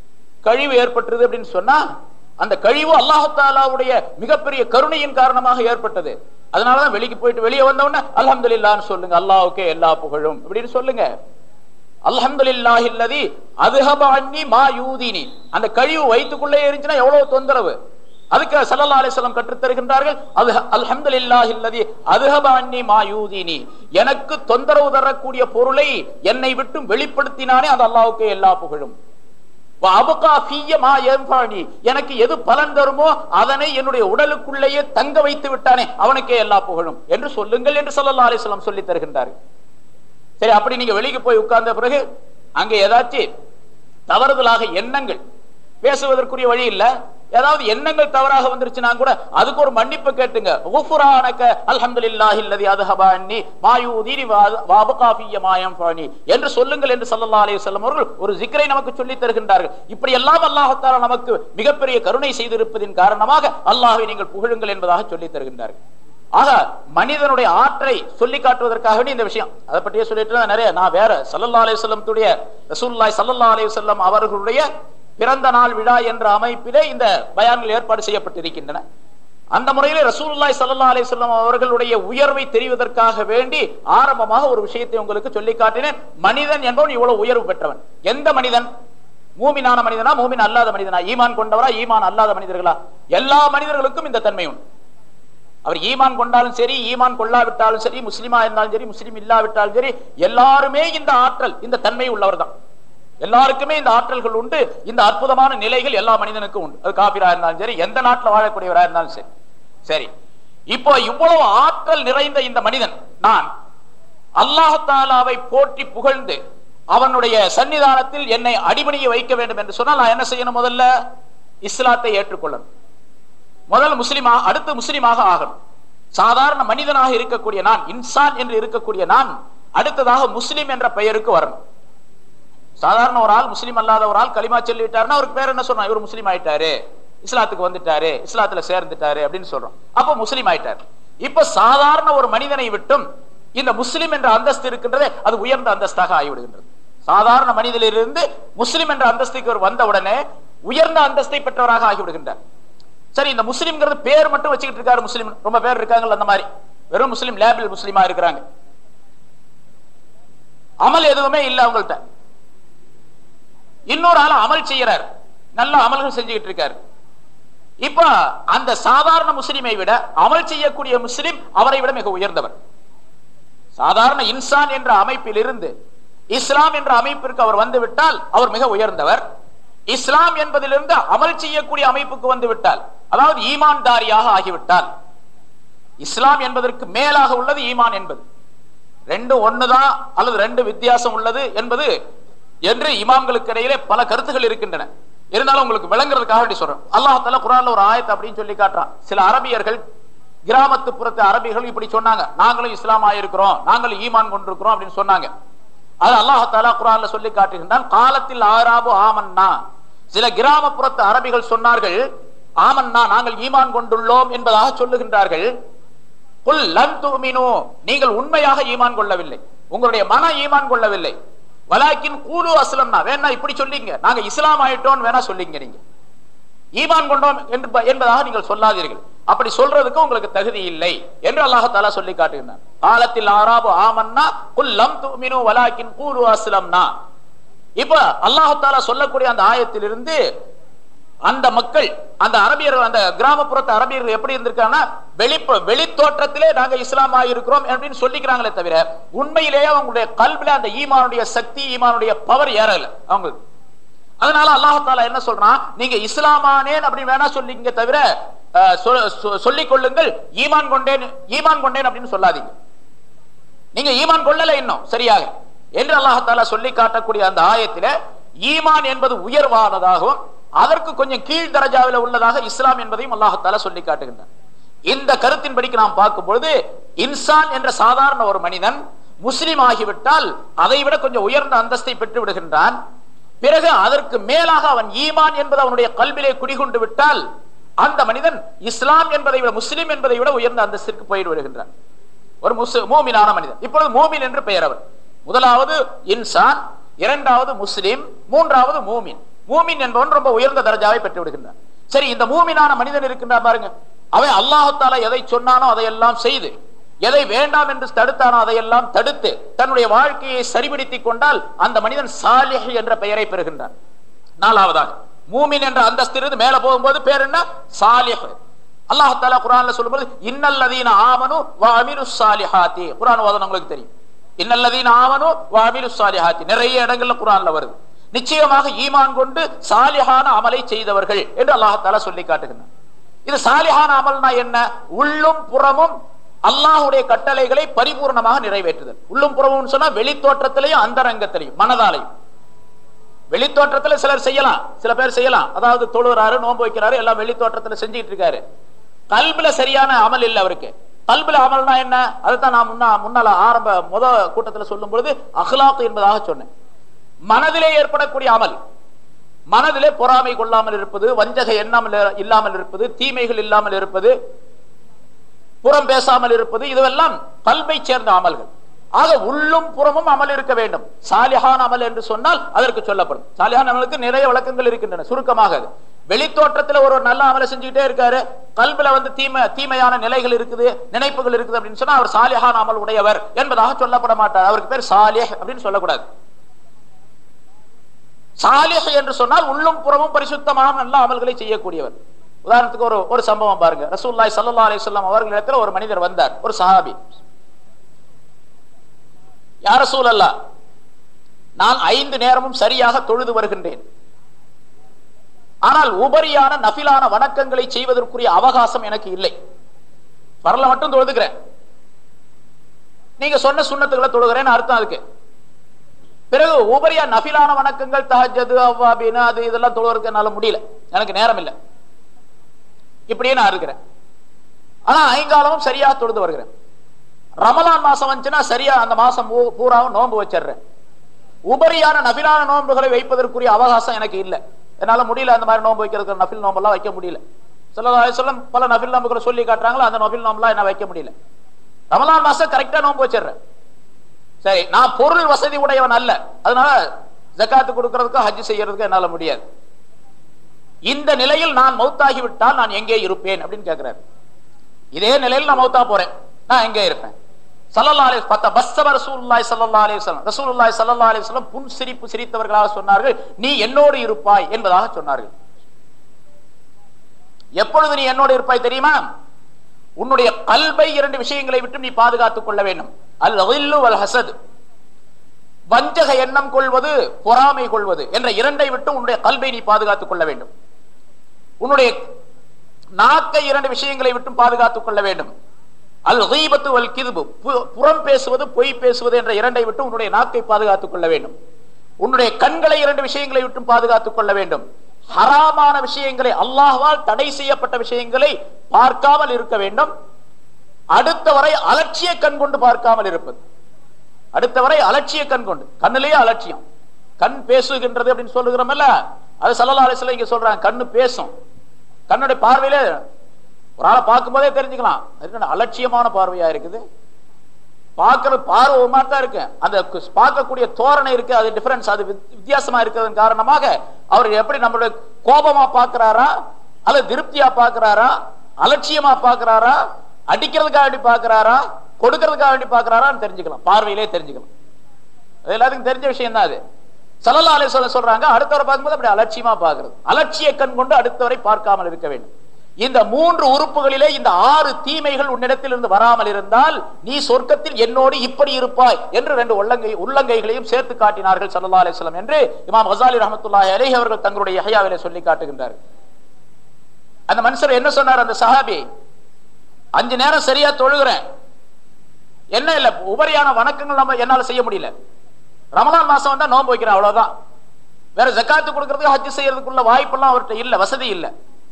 கழிவு ஏற்பட்டுருது அப்படின்னு சொன்னா அந்த கழிவு அல்லாஹத்தாலாவுடைய மிகப்பெரிய கருணையின் காரணமாக ஏற்பட்டது அதனாலதான் வெளிக்கு போயிட்டு வெளியே வந்தவொடனே அல்ஹம்துலில்லாஹ்னு சொல்லுங்க அல்லாஹ்வுக்கே எல்லா புகழும் இப்படின்னு சொல்லுங்க அல்ஹம்துலில்லாஹி அல்லதி அதுஹப அன்னி மா யூதினி அந்த கழிவு வயிற்றுக்குள்ளே இருந்துச்சுன்னா எவ்வளவு தொந்தரவு அதுக்கு சல்லல்லா அலிஸ்லாம் கற்றுத் தருகின்றார்கள் அது அல்ஹம்துலில்லாஹி அல்லதி அதுஹப அன்னி மா யூதினி எனக்கு தொந்தரவு தரக்கூடிய பொருளை என்னை விட்டு வெளிப்படுத்தினானே அது அல்லாஹ்வுக்கே எல்லா புகழும் வ அபகா ஃபிய்ய மா யன்ஃபஅனி. எனக்கு எது பலன் தருமோ அதனை என்னுடைய உடலுக்குள்ளேயே தங்க வைத்து விட்டானே அவனுக்கே எல்லா புகழும் என்று சொல்லுங்கள் என்று ஸல்லல்லாஹு அலைஹி வஸல்லம் சொல்லி தருகின்றார்கள் சரி அப்படி நீங்க வெளிக்கு போய் உட்கார்ந்த பிறகு அங்க ஏதாச்சும் தவறுதலாக எண்ணங்கள் பேசுவதற்குரிய வழி இல்ல ஏதாவது எண்ணங்கள் தவறாக வந்துருச்சுன்னா கூட அதுக்கு ஒரு மன்னிப்பு கேட்டுங்க உஃபுரானக அல்ஹம்துலில்லாஹி அல்லதி அதுஹபா அன்னி மாயூதீனி வாபகாஃபிய மாயம் ஃபானி என்று சொல்லுங்கள் என்று ஸல்லல்லாஹு அலைஹி வஸல்லம் அவர்கள் ஒரு ஜிக்ரை நமக்கு சொல்லி தருகின்றார்கள் இப்படி எல்லாம் அல்லாஹ் தஆலா நமக்கு மிகப்பெரிய கருணை செய்திருப்பதின் காரணமாக அல்லாஹ்வை நீங்கள் புகழுங்கள் என்பதாக சொல்லி தருகின்றார்கள் ஆக மனிதனுடைய ஆற்றை சொல்லி காட்டுவதற்காக வேண்டி இந்த விஷயம் அதை பற்றியே சொல்லிட்டு தான் நிறைய நான் வேற சல்லல்லா அலைஹி வஸல்லத்துடைய ரசூலுல்லாஹி ஸல்லல்லாஹு அலைஹி வஸல்லம் அவர்களுடைய பிறந்த நாள் விழா என்ற அமைப்பிலே இந்த பயான்கள் ஏற்பாடு செய்யப்பட்டிருக்கின்றன அந்த முறையிலே ரசூலுல்லாஹி ஸல்லல்லாஹு அலைஹி வஸல்லம் அவர்களுடைய உயர்வை தெரிவதற்காக வேண்டி ஆரம்பமாக ஒரு விஷயத்தை உங்களுக்கு சொல்லி காட்டினேன் மனிதன் என்பவன் இவ்வளவு உயர்வு பெற்றவன் எந்த மனிதன் மூமினான மனிதனா மூமின் அல்லாத மனிதனா ஈமான் கொண்டவரா ஈமான் அல்லாத மனிதர்களா எல்லா மனிதர்களுக்கும் இந்த தன்மை உண்டு அவர் ஈமான் கொண்டாலும் சரி ஈமான் கொள்ளாவிட்டாலும் சரி முஸ்லிமா இருந்தாலும் சரி முஸ்லிம் இல்லாவிட்டாலும் சரி எல்லாருமே இந்த ஆற்றல் இந்த தன்மை உள்ளவர் தான் எல்லாருக்குமே இந்த ஆற்றல்கள் உண்டு இந்த அற்புதமான நிலைகள் எல்லா மனிதனுக்கும் உண்டு அது காபிரா இருந்தாலும் சரி எந்த நாட்டில் வாழக்கூடியவரா இருந்தாலும் சரி சரி இப்போ இவ்வளவு ஆற்றல் நிறைந்த இந்த மனிதன் நான் அல்லாஹாலாவை போற்றி புகழ்ந்து அவனுடைய சன்னிதானத்தில் என்னை அடிபணிய வைக்க வேண்டும் என்று சொன்னால் நான் என்ன செய்யணும் முதல்ல இஸ்லாத்தை ஏற்றுக்கொள்ளணும் முதல் முஸ்லிமா அடுத்து முஸ்லிமாக ஆகணும் சாதாரண மனிதனாக இருக்கக்கூடிய நான் இன்சான் என்று இருக்கக்கூடிய நான் அடுத்ததாக முஸ்லிம் என்ற பெயருக்கு வரணும் சாதாரண ஒரு ஆள் முஸ்லீம் அல்லாத ஒரு ஆள் களிமா சொல்லி விட்டாருன்னா அவருக்கு பேர் என்ன சொன்னா இவர் முஸ்லீம் ஆயிட்டாரு இஸ்லாத்துக்கு வந்துட்டாரு இஸ்லாத்துல சேர்ந்துட்டாரு அப்படின்னு சொல்றோம் அப்ப முஸ்லீம் ஆயிட்டாரு இப்ப சாதாரண ஒரு மனிதனை விட்டும் இந்த முஸ்லிம் என்ற அந்தஸ்து இருக்கின்றதே அது உயர்ந்த அந்தஸ்தாக ஆகிவிடுகின்றது சாதாரண மனிதனிலிருந்து முஸ்லிம் என்ற அந்தஸ்துக்கு அவர் வந்த உடனே உயர்ந்த அந்தஸ்தை பெற்றவராக ஆகிவிடுகின்றார் சரி இந்த முஸ்லிம்ங்கிறது பேர் மட்டும் வச்சுக்கிட்டு இருக்காரு முஸ்லீம் ரொம்ப பேர் இருக்காங்கல்ல அந்த மாதிரி வெறும் முஸ்லீம் லேபிள் முஸ்லீமா இருக்கிறாங்க அமல் எதுவுமே இல்ல அவங்கள்ட்ட இன்னொரு ஆள் அமல் செய்யறாரு நல்ல அமல்கள் செஞ்சுக்கிட்டு இருக்காரு இப்ப அந்த சாதாரண முஸ்லிமை விட அமல் செய்யக்கூடிய முஸ்லிம் அவரை விட மிக உயர்ந்தவர் சாதாரண இன்சான் என்ற அமைப்பில் இருந்து இஸ்லாம் என்ற அமைப்பிற்கு அவர் வந்து விட்டால் அவர் மிக உயர்ந்தவர் இஸ்லாம் என்பதிலிருந்து அமல் செய்யக்கூடிய அமைப்புக்கு வந்து விட்டால் அதாவது ஈமான்தாரியாக ஆகிவிட்டால் இஸ்லாம் என்பதற்கு மேலாக உள்ளது ஈமான் என்பது ரெண்டு ஒண்ணுதான் அல்லது ரெண்டு வித்தியாசம் உள்ளது என்பது என்று இமாம்களுக்கு இடையிலே பல கருத்துகள் இருக்கின்றன இருந்தாலும் உங்களுக்கு விளங்குறதுக்காக வேண்டி சொல்றேன் அல்லாஹால குரான்ல ஒரு ஆயத்தை அப்படின்னு சொல்லி காட்டுறான் சில அரபியர்கள் கிராமத்து புறத்து அரபிகள் இப்படி சொன்னாங்க நாங்களும் இஸ்லாம் ஆயிருக்கிறோம் நாங்களும் ஈமான் கொண்டிருக்கிறோம் அப்படின்னு சொன்னாங்க அது அல்லாஹால குரான்ல சொல்லி காட்டுகின்றான் காலத்தில் ஆறாபு ஆமன்னா சில கிராமப்புறத்து அரபிகள் சொன்னார்கள் ஆமன்னா நாங்கள் ஈமான் கொண்டுள்ளோம் என்பதாக சொல்லுகின்றார்கள் புல் லன் துமினு நீங்கள் உண்மையாக ஈமான் கொள்ளவில்லை உங்களுடைய மன ஈமான் கொள்ளவில்லை வலாக்கின் கூலு அஸ்லம்னா வேணா இப்படி சொல்லிங்க நாங்க இஸ்லாம் ஆயிட்டோம் வேணா சொல்லிங்க நீங்க ஈமான் கொண்டோம் என்பதாக நீங்கள் சொல்லாதீர்கள் அப்படி சொல்றதுக்கு உங்களுக்கு தகுதி இல்லை என்று அல்லாஹால சொல்லி காட்டுகிறார் காலத்தில் ஆராபு ஆமன்னா குல்லம் துமினு வலாக்கின் கூலு அஸ்லம்னா இப்ப அல்லாஹால சொல்லக்கூடிய அந்த ஆயத்திலிருந்து அந்த மக்கள் அந்த அரபியர்கள் அந்த கிராமப்புறத்து அரபியர்கள் எப்படி இருந்திருக்காங்கன்னா வெளி வெளி தோற்றத்திலே நாங்க இஸ்லாம் இருக்கிறோம் அப்படின்னு சொல்லிக்கிறாங்களே தவிர உண்மையிலேயே அவங்களுடைய கல்வில அந்த ஈமானுடைய சக்தி ஈமானுடைய பவர் ஏறல அவங்களுக்கு அதனால அல்லாஹால என்ன சொல்றான் நீங்க இஸ்லாமானேன் அப்படின்னு வேணா சொல்லிங்க தவிர சொல்லிக் கொள்ளுங்கள் ஈமான் கொண்டேன் ஈமான் கொண்டேன் அப்படின்னு சொல்லாதீங்க நீங்க ஈமான் கொள்ளல இன்னும் சரியாக என்று அல்லாஹால சொல்லி காட்டக்கூடிய அந்த ஆயத்தில ஈமான் என்பது உயர்வானதாகவும் அதற்கு கொஞ்சம் கீழ் தரஜாவில் உள்ளதாக இஸ்லாம் என்பதையும் அல்லாஹால சொல்லி காட்டுகின்றார் இந்த கருத்தின்படிக்கு நாம் பார்க்கும் பொழுது இன்சான் என்ற சாதாரண ஒரு மனிதன் முஸ்லிம் ஆகிவிட்டால் அதை விட கொஞ்சம் உயர்ந்த அந்தஸ்தை பெற்று விடுகின்றான் பிறகு அதற்கு மேலாக அவன் ஈமான் என்பது அவனுடைய கல்விலே குடிகொண்டு விட்டால் அந்த மனிதன் இஸ்லாம் என்பதை விட முஸ்லிம் என்பதை விட உயர்ந்த அந்தஸ்திற்கு போயிட்டு விடுகின்றான் ஒரு மூமினான மனிதன் இப்பொழுது மூமின் என்று பெயர் அவர் முதலாவது இன்சான் இரண்டாவது முஸ்லிம் மூன்றாவது மூமின் மூமின் என்பவன் ரொம்ப உயர்ந்த தரஜாவை பெற்று விடுகின்றான் சரி இந்த மூமினான மனிதன் இருக்கின்றான் பாருங்க அவன் அல்லாஹால எதை சொன்னானோ அதையெல்லாம் செய்து எதை வேண்டாம் என்று தடுத்தானோ அதையெல்லாம் தடுத்து தன்னுடைய வாழ்க்கையை சரிபடுத்திக் கொண்டால் அந்த மனிதன் சாலிஹ் என்ற பெயரை பெறுகின்றான் நாலாவதாக மூமின் என்ற அந்தஸ்திலிருந்து மேல போகும்போது பேர் என்ன சாலிஹ் அல்லாஹால குரான்ல சொல்லும்போது இன்னல்லதீன ஆமனு வாமிரு சாலிஹாத்தி குரான் ஓதனம் உங்களுக்கு தெரியும் இன்னல்லதீன ஆமனு வாமிரு சாலிஹாத்தி நிறைய இடங்கள்ல குரான்ல வருது நிச்சயமாக ஈமான் கொண்டு சாலிஹான அமலை செய்தவர்கள் என்று அல்லாஹால சொல்லி காட்டுகின்றான் இது சாலிஹான அமல்னா என்ன உள்ளும் புறமும் அல்லாஹுடைய கட்டளைகளை பரிபூர்ணமாக நிறைவேற்றுதல் உள்ளும் புறமும் சொன்னா வெளி தோற்றத்திலையும் அந்தரங்கத்திலையும் மனதாலையும் வெளித்தோற்றத்துல சிலர் செய்யலாம் சில பேர் செய்யலாம் அதாவது தொழுறாரு நோன்பு வைக்கிறாரு எல்லாம் வெளித்தோற்றத்துல செஞ்சுட்டு இருக்காரு கல்வில சரியான அமல் இல்லை அவருக்கு கல்வில அமல்னா என்ன அதுதான் நான் முன்னா முன்னால ஆரம்ப முத கூட்டத்துல சொல்லும் பொழுது அஹ்லாக் என்பதாக சொன்னேன் மனதிலே ஏற்படக்கூடிய அமல் மனதிலே பொறாமை கொள்ளாமல் இருப்பது வஞ்சக எண்ணாமல் இல்லாமல் இருப்பது தீமைகள் இல்லாமல் இருப்பது புறம் பேசாமல் இருப்பது இதுவெல்லாம் கல்வை சேர்ந்த அமல்கள் ஆக உள்ளும் புறமும் அமல் இருக்க வேண்டும் சாலிஹான் அமல் என்று சொன்னால் அதற்கு சொல்லப்படும் சாலிஹான் அமலுக்கு நிறைய விளக்கங்கள் இருக்கின்றன சுருக்கமாக அது வெளித்தோற்றத்துல ஒரு நல்ல அமலை செஞ்சுக்கிட்டே இருக்காரு கல்வில வந்து தீமை தீமையான நிலைகள் இருக்குது நினைப்புகள் இருக்குது அப்படின்னு சொன்னா அவர் சாலிஹான் அமல் உடையவர் என்பதாக சொல்லப்பட மாட்டார் அவருக்கு பேர் சாலிஹ் அப்படின்னு சொல்லக்கூடாது சாலிஹ் என்று சொன்னால் உள்ளும் புறமும் பரிசுத்தமான நல்ல அமல்களை செய்யக்கூடியவர் உதாரணத்துக்கு ஒரு ஒரு சம்பவம் பாருங்க ரசூல்லாய் சல்லா அலிஸ்லாம் அவர்களிடத்துல ஒரு மனிதர் வந்தார் ஒரு சஹாபி யார சூழல்லா நான் ஐந்து நேரமும் சரியாக தொழுது வருகின்றேன் ஆனால் உபரியான நபிலான வணக்கங்களை செய்வதற்குரிய அவகாசம் எனக்கு இல்லை வரல மட்டும் தொழுதுக்கிறேன் நீங்க சொன்ன சுண்ணத்துக்களை தொழுகிறேன்னு அர்த்தம் அதுக்கு பிறகு உபரியா நபிலான வணக்கங்கள் தஹஜது அவ்வாபின்னு அது இதெல்லாம் தொழுவதற்கு என்னால முடியல எனக்கு நேரம் இல்லை இப்படியே நான் இருக்கிறேன் ஆனா ஐங்காலமும் சரியா தொழுது வருகிறேன் ரமலான் மாசம் வந்துச்சுன்னா சரியா அந்த மாசம் பூராவும் நோன்பு வச்சிடுறேன் உபரியான நபிலான நோன்புகளை வைப்பதற்குரிய அவகாசம் எனக்கு இல்லை என்னால முடியல அந்த மாதிரி நோன்பு வைக்கிறதுக்கு நபில் நோம்பெல்லாம் வைக்க முடியல சொல்லம் பல நபில் நோம்புகளை சொல்லி காட்டுறாங்களோ அந்த நபில் நோம்பெல்லாம் என்ன வைக்க முடியல ரமலான் மாசம் கரெக்டா நோன்பு வச்சிடுறேன் சரி நான் பொருள் வசதி உடையவன் அல்ல அதனால ஜக்காத்து கொடுக்கறதுக்கு ஹஜ் செய்யறதுக்கு என்னால முடியாது இந்த நிலையில் நான் மௌத்தாகி விட்டால் நான் எங்கே இருப்பேன் அப்படின்னு கேட்கிறாரு இதே நிலையில் நான் மௌத்தா போறேன் நான் எங்கே இருப்பேன் சல்லல்லா அலி பத்த பஸ்ஸப ரசூலுல்லாஹி ஸல்லல்லாஹு அலைஹி வஸல்லம் ரசூலுல்லாஹி ஸல்லல்லாஹு அலைஹி வஸல்லம் புன் சிரிப்பு சிரித்தவர்களாக சொன்னார்கள் நீ என்னோடு இருப்பாய் என்பதாக சொன்னார்கள் எப்பொழுது நீ என்னோடு இருப்பாய் தெரியுமா உன்னுடைய கல்வை இரண்டு விஷயங்களை விட்டு நீ பாதுகாத்துக் கொள்ள வேண்டும் அல் வல் ஹசத் வஞ்சக எண்ணம் கொள்வது பொறாமை கொள்வது என்ற இரண்டை விட்டு உன்னுடைய கல்வை நீ பாதுகாத்துக் கொள்ள வேண்டும் உன்னுடைய நாக்கை இரண்டு விஷயங்களை விட்டு பாதுகாத்துக் கொள்ள வேண்டும் அல் ஹீபத்து வல் கிதுபு புறம் பேசுவது பொய் பேசுவது என்ற இரண்டை விட்டு உன்னுடைய நாக்கை பாதுகாத்துக் கொள்ள வேண்டும் உன்னுடைய கண்களை இரண்டு விஷயங்களை விட்டு பாதுகாத்துக் கொள்ள வேண்டும் ஹராமான விஷயங்களை அல்லாஹ்வால் தடை செய்யப்பட்ட விஷயங்களை பார்க்காமல் இருக்க வேண்டும் அடுத்தவரை அலட்சிய கண் கொண்டு பார்க்காமல் இருப்பது அடுத்தவரை அலட்சிய கண் கொண்டு கண்ணிலேயே அலட்சியம் கண் பேசுகின்றது அப்படின்னு சொல்லுகிறோம்ல அது சல்லா அலிஸ்ல இங்க சொல்றாங்க கண்ணு பேசும் கண்ணுடைய பார்வையில ஒரு ஆளை பார்க்கும் போதே தெரிஞ்சுக்கலாம் அது அலட்சியமான பார்வையா இருக்குது பார்க்கிற பார்வை ஒரு மாதிரி தான் இருக்கு அந்த பார்க்கக்கூடிய தோரணை இருக்கு அது டிஃபரன்ஸ் அது வித்தியாசமா இருக்கிறதன் காரணமாக அவர் எப்படி நம்மளுடைய கோபமா பார்க்கிறாரா அல்லது திருப்தியா பார்க்கிறாரா அலட்சியமா பார்க்கிறாரா அடிக்கிறதுக்காக வேண்டி பார்க்கிறாரா கொடுக்கறதுக்காக வேண்டி பார்க்கிறாரான்னு தெரிஞ்சுக்கலாம் பார்வையிலே தெரிஞ்சுக்கலாம் அது எல்லாத்துக்கும் தெரிஞ்ச விஷயம் தான் அது சல்லல்லா அலி சொல்ல சொல்றாங்க அடுத்தவரை பார்க்கும்போது அப்படி அலட்சியமா பார்க்கிறது அலட்சிய கண் கொண்டு அடுத்தவரை பார்க்காமல் இருக்க வேண்டும் இந்த மூன்று உறுப்புகளிலே இந்த ஆறு தீமைகள் உன்னிடத்தில் இருந்து வராமல் இருந்தால் நீ சொர்க்கத்தில் என்னோடு இப்படி இருப்பாய் என்று ரெண்டு உள்ளங்கை உள்ளங்கைகளையும் சேர்த்து காட்டினார்கள் சல்லா அலிஸ்லாம் என்று இமாம் ஹசாலி ரஹமத்துல்லா அலி அவர்கள் தங்களுடைய யஹயாவிலே சொல்லி காட்டுகின்றார்கள் அந்த மனுஷர் என்ன சொன்னார் அந்த சஹாபி அஞ்சு நேரம் சரியா தொழுகிறேன் என்ன இல்ல உபரியான வணக்கங்கள் நம்ம என்னால செய்ய முடியல ரமலான் மாசம் வந்தா நோன்பு வைக்கிறேன் அவ்வளவுதான் வேற ஜக்காத்து கொடுக்கறதுக்கு ஹஜ் செய்யறதுக்குள்ள வாய்ப்பெல்லாம் அவர்கிட்ட இல்ல வசதி இல்ல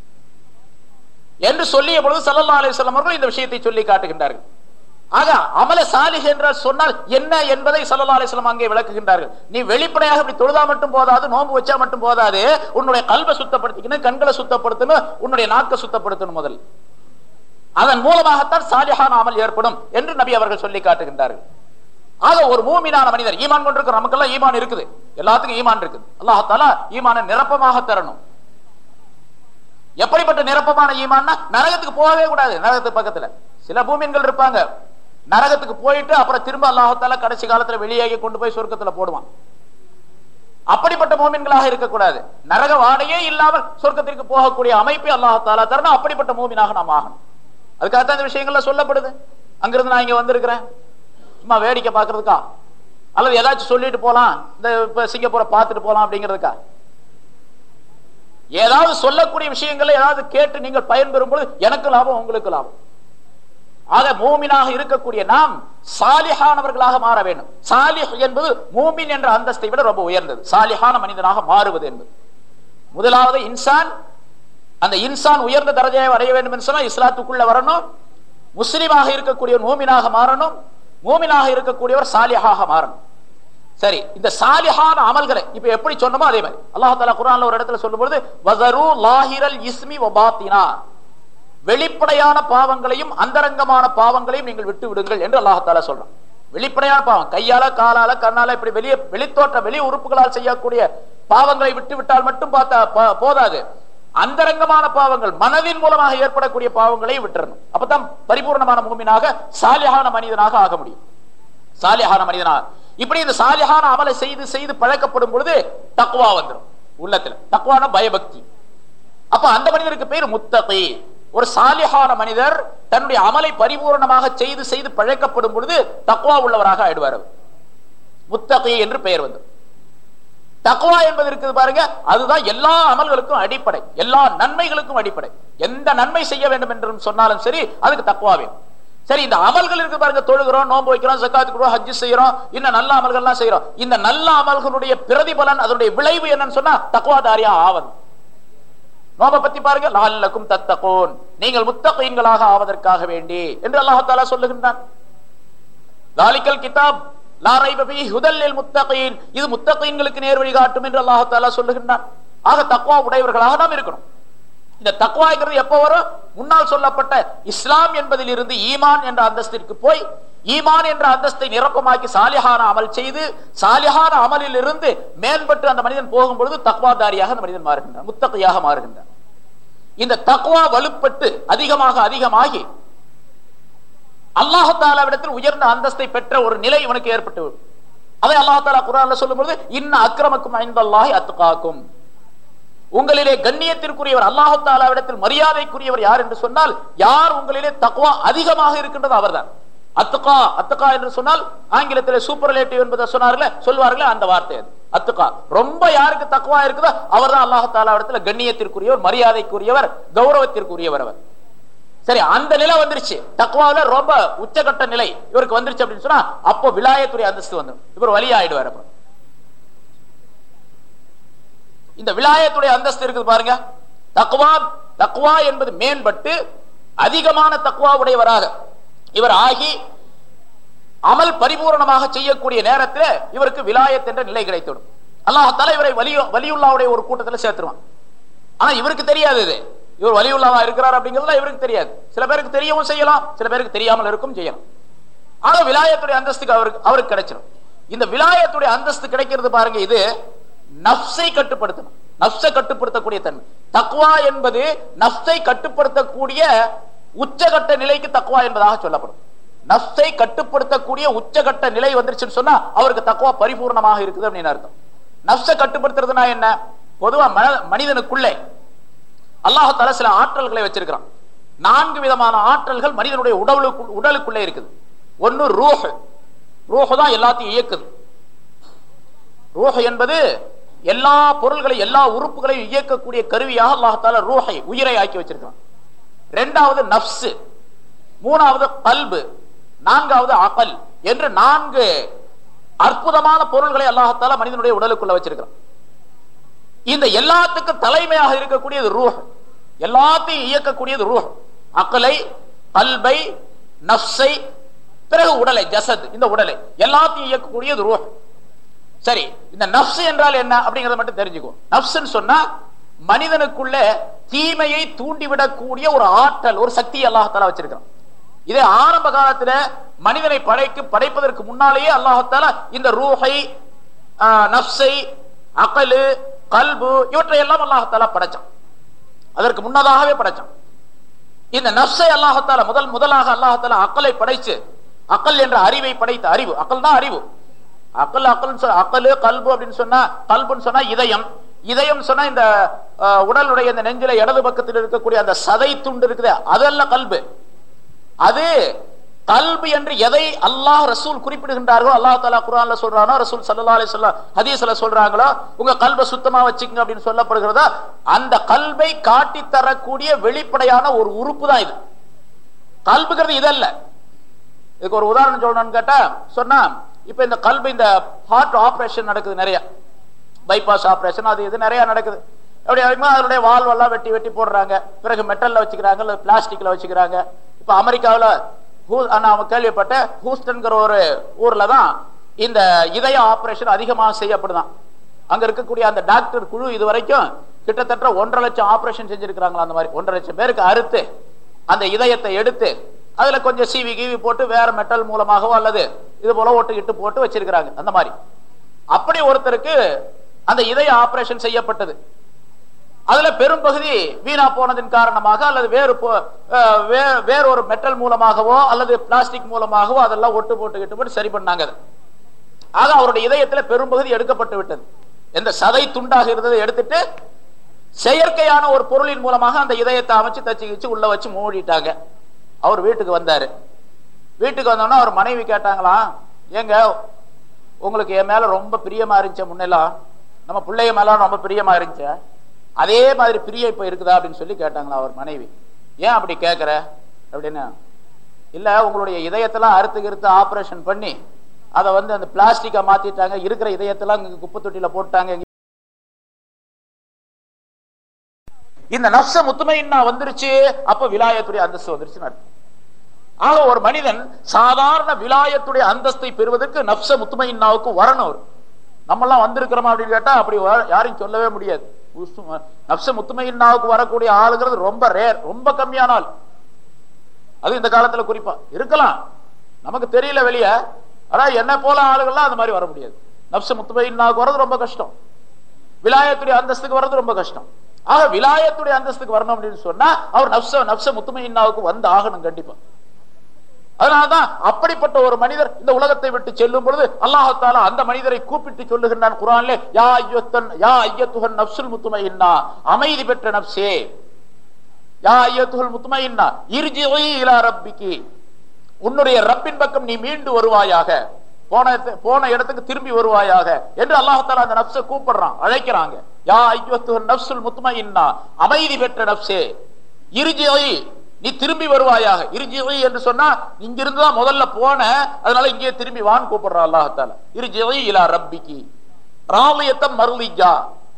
என்று சொல்லிய பொழுது சல்லா அலிஸ்லாம் அவர்கள் இந்த விஷயத்தை சொல்லி காட்டுகின்றார்கள் ஆக அமல சாலிஹ் என்றால் சொன்னால் என்ன என்பதை சல்லா அலிஸ்லாம் அங்கே விளக்குகின்றார்கள் நீ வெளிப்படையாக இப்படி தொழுதா மட்டும் போதாது நோன்பு வச்சா மட்டும் போதாது உன்னுடைய கல்வை சுத்தப்படுத்திக்கணும் கண்களை சுத்தப்படுத்தணும் உன்னுடைய நாக்கை சுத்தப்படுத்தணும் முதல் அதன் மூலமாகத்தான் சாலிஹான் அமல் ஏற்படும் என்று நபி அவர்கள் சொல்லி காட்டுகின்றார்கள் ஆக ஒரு மூமினான மனிதர் ஈமான் கொண்டிருக்கிற நமக்கெல்லாம் ஈமான் இருக்குது எல்லாத்துக்கும் ஈமான் இருக்குது அல்லாஹால ஈமான நிரப்பமாக தரணும் எப்படிப்பட்ட நிரப்பமான ஈமான்னா நரகத்துக்கு போகவே கூடாது நரகத்துக்கு பக்கத்துல சில பூமியன்கள் இருப்பாங்க நரகத்துக்கு போயிட்டு அப்புறம் திரும்ப அல்லாஹால கடைசி காலத்துல வெளியாகி கொண்டு போய் சொர்க்கத்துல போடுவான் அப்படிப்பட்ட மூமின்களாக இருக்கக்கூடாது நரக வாடையே இல்லாமல் சொர்க்கத்திற்கு போகக்கூடிய அமைப்பை அல்லாஹால தரணும் அப்படிப்பட்ட மூமினாக நாம் ஆகணும் அதுக்காகத்தான் இந்த விஷயங்கள்ல சொல்லப்படுது அங்கிருந்து நான் இங்க வந்திருக்கிறேன் சும்மா வேடிக்கை பார்க்கறதுக்கா அல்லது ஏதாச்சும் சொல்லிட்டு போலாம் இந்த இப்ப சிங்கப்பூரை பார்த்துட்டு போலாம் அப்படிங்கிறதுக்கா ஏதாவது சொல்லக்கூடிய விஷயங்களை ஏதாவது கேட்டு நீங்கள் பயன்பெறும் பொழுது எனக்கு லாபம் உங்களுக்கு லாபம் ஆக மூமினாக இருக்கக்கூடிய நாம் சாலிஹானவர்களாக மாற வேண்டும் சாலிஹ் என்பது மூமின் என்ற அந்தஸ்தை விட ரொம்ப உயர்ந்தது சாலிஹான மனிதனாக மாறுவது என்பது முதலாவது இன்சான் அந்த இன்சான் உயர்ந்த தரஜையை அடைய வேண்டும் என்று சொன்னா இஸ்லாத்துக்குள்ள வரணும் முஸ்லிமாக இருக்கக்கூடிய மூமினாக மாறணும் மூமினாக இருக்கக்கூடியவர் சாலிஹாக மாறணும் சரி இந்த சாலிஹான அமல்களை இப்ப எப்படி சொன்னமோ அதே மாதிரி அல்லாஹ் தாலா குரான்ல ஒரு இடத்துல சொல்லும்போது வசரு லாஹிரல் இஸ்மி வபாத்தினா வெளிப்படையான பாவங்களையும் அந்தரங்கமான பாவங்களையும் நீங்கள் விட்டு விடுங்கள் என்று அல்லாஹ் தாலா சொல்றான் வெளிப்படையான பாவம் கையால காலால கண்ணால இப்படி வெளியே வெளித்தோற்ற வெளி உறுப்புகளால் செய்யக்கூடிய பாவங்களை விட்டு விட்டால் மட்டும் பார்த்தா ப- போதாது அந்தரங்கமான பாவங்கள் மனதின் மூலமாக ஏற்படக்கூடிய பாவங்களை விட்டுறணும் அப்பதான் பரிபூர்ணமான மூமினாக சாலிஹான மனிதனாக ஆக முடியும் சாலிஹான மனிதனாக இப்படி இந்த சாலிஹான அமலை செய்து செய்து பழக்கப்படும் பொழுது தக்குவா வந்துடும் உள்ளத்துல தக்குவான பயபக்தி அப்ப அந்த மனிதருக்கு பேர் முத்தகி ஒரு சாலிஹான மனிதர் தன்னுடைய அமலை பரிபூரணமாக செய்து செய்து பழக்கப்படும் பொழுது தக்குவா உள்ளவராக ஆயிடுவார் அவர். முத்தகி என்று பெயர் வந்து தக்குவா என்பது இருக்குது பாருங்க அதுதான் எல்லா அமல்களுக்கும் அடிப்படை எல்லா நன்மைகளுக்கும் அடிப்படை எந்த நன்மை செய்ய வேண்டும் என்று சொன்னாலும் சரி அதுக்கு தக்குவா வேணும் சரி இந்த அமல்கள் இருக்கு பாருங்க தொழுகிறோம் நோன்பு வைக்கிறோம் ஜக்காத்து கொடுறோம் ஹஜ்ஜு செய்யறோம் இன்னும் நல்ல அமல்கள்லாம் செய்யறோம் இந்த நல்ல அமல்களுடைய பிரதிபலன் அதனுடைய விளைவு என்னன்னு சொன்னா தக்குவாதாரியா ஆவது நோப பத்தி பாருங்க லால்லக்கும் தத்தகோன் நீங்கள் முத்தகீன்களாக ஆவதற்காக வேண்டி என்று அல்லாஹ் தாலா சொல்லுகின்றான் தாலிக்கல் கிதாப் லா ரைப ஃபீஹி ஹுதல் லில் முத்தகீன் இது முத்தகீன்களுக்கு நேர் வழி காட்டும் என்று அல்லாஹ் தாலா சொல்லுகின்றான் ஆக தக்வா உடையவர்களாக நாம் இருக்கணும் இந்த தக்வாங்கிறது எப்ப வரும் முன்னால் சொல்லப்பட்ட இஸ்லாம் என்பதில் இருந்து ஈமான் என்ற அந்தஸ்திற்கு போய் ஈமான் என்ற அந்தஸ்தை நிரப்பமாக்கி சாலிஹான அமல் செய்து சாலிஹான அமலில் இருந்து மேம்பட்டு அந்த மனிதன் போகும் பொழுது தக்வாதாரியாக அந்த மனிதன் மாறுகின்றான் முத்தகையாக மாறுகின்றான் இந்த தக்வா வலுப்பட்டு அதிகமாக அதிகமாகி அல்லாஹு தாலாவிடத்தில் உயர்ந்த அந்தஸ்தை பெற்ற ஒரு நிலை இவனுக்கு ஏற்பட்டு விடும். அதை அல்லாஹ் தாலா குரான்ல சொல்லும்போது இன்ன அக்கிரமக்கும் ஐந்தல்லாஹி அத்துகாக்கும் உங்களிலே கண்ணியத்திற்குரியவர் அல்லாஹு தாலாவிடத்தில் மரியாதைக்குரியவர் யார் என்று சொன்னால் யார் உங்களிலே தக்வா அதிகமாக இருக்கின்றது அவர்தான் அத்துகா அத்துகா என்று சொன்னால் ஆங்கிலத்தில் சூப்பர்லேட்டிவ் என்பதை சொன்னார்களே சொல்வார்களே அந்த வார்த்தை அது அத்துகா ரொம்ப யாருக்கு தக்குவா இருக்குதோ அவர்தான் அல்லாஹு தாலாவிடத்தில் கண்ணியத்திற்குரியவர் மரியாதைக்குரியவர் கௌரவத்திற்குரியவர் அவர் சரி அந்த நிலை வந்துருச்சு தக்குவாவில ரொம்ப உச்சகட்ட நிலை இவருக்கு வந்துருச்சு அப்படின்னு சொன்னா அப்போ விலாயத்துறை அந்தஸ்து வந்துடும் இவர் வழியாயிடுவார் அப்புறம் இந்த விலாயத்துடைய அந்தஸ்து இருக்குது பாருங்க தக்குவா தக்குவா என்பது மேம்பட்டு அதிகமான தக்குவா உடையவராக இவர் ஆகி அமல் பரிபூரணமாக செய்யக்கூடிய நேரத்தில் இவருக்கு விலாயத் என்ற நிலை கிடைத்துவிடும் அல்லாஹ் தலைவரை வலியு வலியுல்லாவுடைய ஒரு கூட்டத்தில் சேர்த்துருவான் ஆனா இவருக்கு தெரியாது இது இவர் வலியுல்லாவா இருக்கிறார் அப்படிங்கிறதுலாம் இவருக்கு தெரியாது சில பேருக்கு தெரியவும் செய்யலாம் சில பேருக்கு தெரியாமல் இருக்கும் செய்யலாம் ஆனா விலாயத்துடைய அந்தஸ்துக்கு அவருக்கு அவருக்கு கிடைச்சிடும் இந்த விலாயத்துடைய அந்தஸ்து கிடைக்கிறது பாருங்க இது நப்சை கட்டுப்படுத்தணும் நப்சை கட்டுப்படுத்தக்கூடிய தன்மை தக்வா என்பது நப்சை கட்டுப்படுத்தக்கூடிய உச்சகட்ட நிலைக்கு தக்வா என்பதாக சொல்லப்படும் நப்சை கட்டுப்படுத்தக்கூடிய உச்சகட்ட நிலை வந்துருச்சுன்னு சொன்னா அவருக்கு தக்வா பரிபூர்ணமாக இருக்குது அப்படின்னு அர்த்தம் நப்சை கட்டுப்படுத்துறதுனா என்ன பொதுவா மன- மனிதனுக்குள்ளே அல்லாஹால சில ஆற்றல்களை வச்சிருக்கிறான் நான்கு விதமான ஆற்றல்கள் மனிதனுடைய உடலுக்கு உடலுக்குள்ளே இருக்குது ஒன்னு ரூஹ் ரூஹ் தான் எல்லாத்தையும் இயக்குது ரூஹ் என்பது எல்லா பொருள்களையும் எல்லா உறுப்புகளையும் இயக்கக்கூடிய கருவியாக அல்லாஹால ரூஹை உயிரை ஆக்கி வச்சிருக்கான் ரெண்டாவது நப்சு மூணாவது கல்பு நான்காவது அகல் என்று நான்கு அற்புதமான பொருள்களை அல்லாஹால மனிதனுடைய உடலுக்குள்ள வச்சிருக்கிறான் இந்த எல்லாத்துக்கும் தலைமையாக இருக்கக்கூடியது ரூஹ் எல்லாத்தையும் இயக்கக்கூடியது ரூஹ் அக்கலை கல்பை நப்சை பிறகு உடலை ஜசத் இந்த உடலை எல்லாத்தையும் இயக்கக்கூடியது ரூஹ் சரி இந்த நப்ஸ் என்றால் என்ன அப்படிங்கறத மட்டும் தெரிஞ்சுக்கோ நப்ஸ்ன்னு சொன்னா மனிதனுக்குள்ள தீமையை தூண்டிவிடக்கூடிய ஒரு ஆற்றல் ஒரு சக்தி அல்லாஹால வச்சிருக்கான் இதே ஆரம்ப காலத்துல மனிதனை படைக்கு படைப்பதற்கு முன்னாலேயே அல்லாஹால இந்த ரூஹை ஆஹ், நப்சை அகலு கல்பு இவற்றை எல்லாம் அல்லாஹால படைச்சான் அதற்கு முன்னதாகவே படைச்சான் இந்த நப்சை அல்லாஹால முதல் முதலாக அல்லாஹால அக்கலை படைச்சு அக்கல் என்ற அறிவை படைத்த அறிவு அக்கல் தான் அறிவு அக்கல் அக்கல் அக்கலு கல்பு அப்படின்னு சொன்னா கல்புன்னு சொன்னா இதயம் இதயம் சொன்னா இந்த அஹ், உடலுடைய இந்த நெஞ்சில இடது பக்கத்தில் இருக்கக்கூடிய அந்த சதை துண்டு இருக்குது அதல்ல கல்பு அது கல்பு என்று எதை அல்லாஹ் ரசூல் குறிப்பிடுகின்றார்களோ அல்லாஹ் தாலா குரான்ல சொல்றானோ ரசூல் சல்லா அலி சொல்ல ஹதீஸ்ல சொல்றாங்களோ உங்க கல்பை சுத்தமா வச்சுக்கங்க அப்படின்னு சொல்லப்படுகிறதா அந்த கல்வை காட்டி தரக்கூடிய வெளிப்படையான ஒரு உறுப்பு தான் இது கல்புங்கிறது இதல்ல இதுக்கு ஒரு உதாரணம் சொல்லணும்னு கேட்டா சொன்னா இப்ப இந்த கல்பு இந்த ஹார்ட் ஆபரேஷன் நடக்குது நிறைய பைபாஸ் ஆபரேஷன் அது இது நிறைய நடக்குது அப்படி அதிகமாக அதனுடைய வால்வெல்லாம் வெட்டி வெட்டி போடுறாங்க பிறகு மெட்டல்ல வச்சுக்கிறாங்க அல்லது பிளாஸ்டிக்ல வச்சுக்கிறாங்க இப்ப அமெரிக்காவில் ஹூ நான் கேள்விப்பட்டேன் ஹூஸ்டன்கிற ஒரு ஊர்ல தான் இந்த இதய ஆபரேஷன் அதிகமாக செய்யப்படுதான் அங்க இருக்கக்கூடிய அந்த டாக்டர் குழு இது வரைக்கும் கிட்டத்தட்ட ஒன்றரை லட்சம் ஆபரேஷன் செஞ்சிருக்கிறாங்களா அந்த மாதிரி ஒன்றரை லட்சம் பேருக்கு அறுத்து அந்த இதயத்தை எடுத்து அதுல கொஞ்சம் சீவி கீவி போட்டு வேற மெட்டல் மூலமாகவோ அல்லது இது போல ஒட்டு இட்டு போட்டு வச்சிருக்கிறாங்க அந்த மாதிரி அப்படி ஒருத்தருக்கு அந்த இதய ஆபரேஷன் செய்யப்பட்டது அதுல பெரும்பகுதி வீணா போனதின் காரணமாக அல்லது வேறு போ- அஹ் வே- வேறொரு மெட்டல் மூலமாகவோ அல்லது பிளாஸ்டிக் மூலமாகவோ அதெல்லாம் ஒட்டு போட்டு கிட்டு போட்டு சரி பண்ணாங்க அதை. ஆக அவருடைய இதயத்துல பெரும்பகுதி எடுக்கப்பட்டு விட்டது எந்த சதை துண்டாக இருந்ததை எடுத்துட்டு செயற்கையான ஒரு பொருளின் மூலமாக அந்த இதயத்தை அமைச்சு தச்சு கிச்சு உள்ள வச்சு மூடிட்டாங்க அவர் வீட்டுக்கு வந்தாரு வீட்டுக்கு வந்தோன்னா அவர் மனைவி கேட்டாங்களாம் ஏங்க உங்களுக்கு என் மேல ரொம்ப பிரியமா இருந்துச்சு முன்னெல்லாம் நம்ம பிள்ளைய மேல ரொம்ப பிரியமா இருந்துச்சு அதே மாதிரி பிரிய இப்ப இருக்குதா அப்படின்னு சொல்லி கேட்டாங்களா அவர் மனைவி ஏன் அப்படி கேட்கிற அப்படின்னு இல்ல உங்களுடைய இதயத்தெல்லாம் அறுத்து கிறுத்து ஆபரேஷன் பண்ணி அதை வந்து அந்த பிளாஸ்டிக்கா மாத்திட்டாங்க இருக்கிற இதயத்தெல்லாம் இங்க குப்பை தொட்டியில போட்டாங்க இந்த நப்ச முத்துமைன்னா வந்துருச்சு அப்ப விலாயத்துடைய அந்தஸ்து வந்துருச்சுன்னு அர்த்தம் ஆக ஒரு மனிதன் சாதாரண விலாயத்துடைய அந்தஸ்தை பெறுவதற்கு நப்ச முத்துமையின்னாவுக்கு வரணும் அவர் நம்மெல்லாம் வந்திருக்கிறோமா அப்படின்னு கேட்டா அப்படி வ- யாரையும் சொல்லவே முடியாது உஸ்- நப்ச முத்துமையின்னாவுக்கு வரக்கூடிய ஆளுங்கிறது ரொம்ப ரேர் ரொம்ப கம்மியான ஆள் அது இந்த காலத்துல குறிப்பா இருக்கலாம் நமக்கு தெரியல வெளியே ஆனா என்ன போல ஆளுகள்லாம் அந்த மாதிரி வர முடியாது நப்ச முத்துமையின்னாவுக்கு வர்றது ரொம்ப கஷ்டம் விலாயத்துடைய அந்தஸ்துக்கு வர்றது ரொம்ப கஷ்டம் ஆக விலாயத்துடைய அந்தஸ்துக்கு வரணும் அப்படின்னு சொன்னா அவர் நப்ச நப்ச முத்துமையின்னாவுக்கு வந்து ஆகணும் கண்டிப்பா அதனாலதான் அப்படிப்பட்ட ஒரு மனிதர் இந்த உலகத்தை விட்டு செல்லும் பொழுது அல்லாஹால அந்த மனிதரை கூப்பிட்டு சொல்லுகின்றான் குரான்ல யா ஐயத்தன் யா ஐயத்துகன் நப்சுல் முத்துமையின்னா அமைதி பெற்ற நப்சே யா ஐயத்துகல் முத்துமையின்னா இர்ஜி இலா ரப்பிக்கு உன்னுடைய ரப்பின் பக்கம் நீ மீண்டு வருவாயாக போன இடத்து- போன இடத்துக்கு திரும்பி வருவாயாக என்று அல்லாஹால அந்த நப்சை கூப்பிடுறான் அழைக்கிறாங்க யா ஐயத்துகன் நப்சுல் முத்துமையின்னா அமைதி பெற்ற நப்சே இர்ஜி நீ திரும்பி வருவாயாக இர்ஜி என்று சொன்னா இங்கிருந்து தான் முதல்ல போன அதனால இங்கே திரும்பி வான்னு கூப்பிடுறான் அல்லாஹால இர்ஜி இலா ரப்பிக்கு ராலியத்தம் மருளிஜா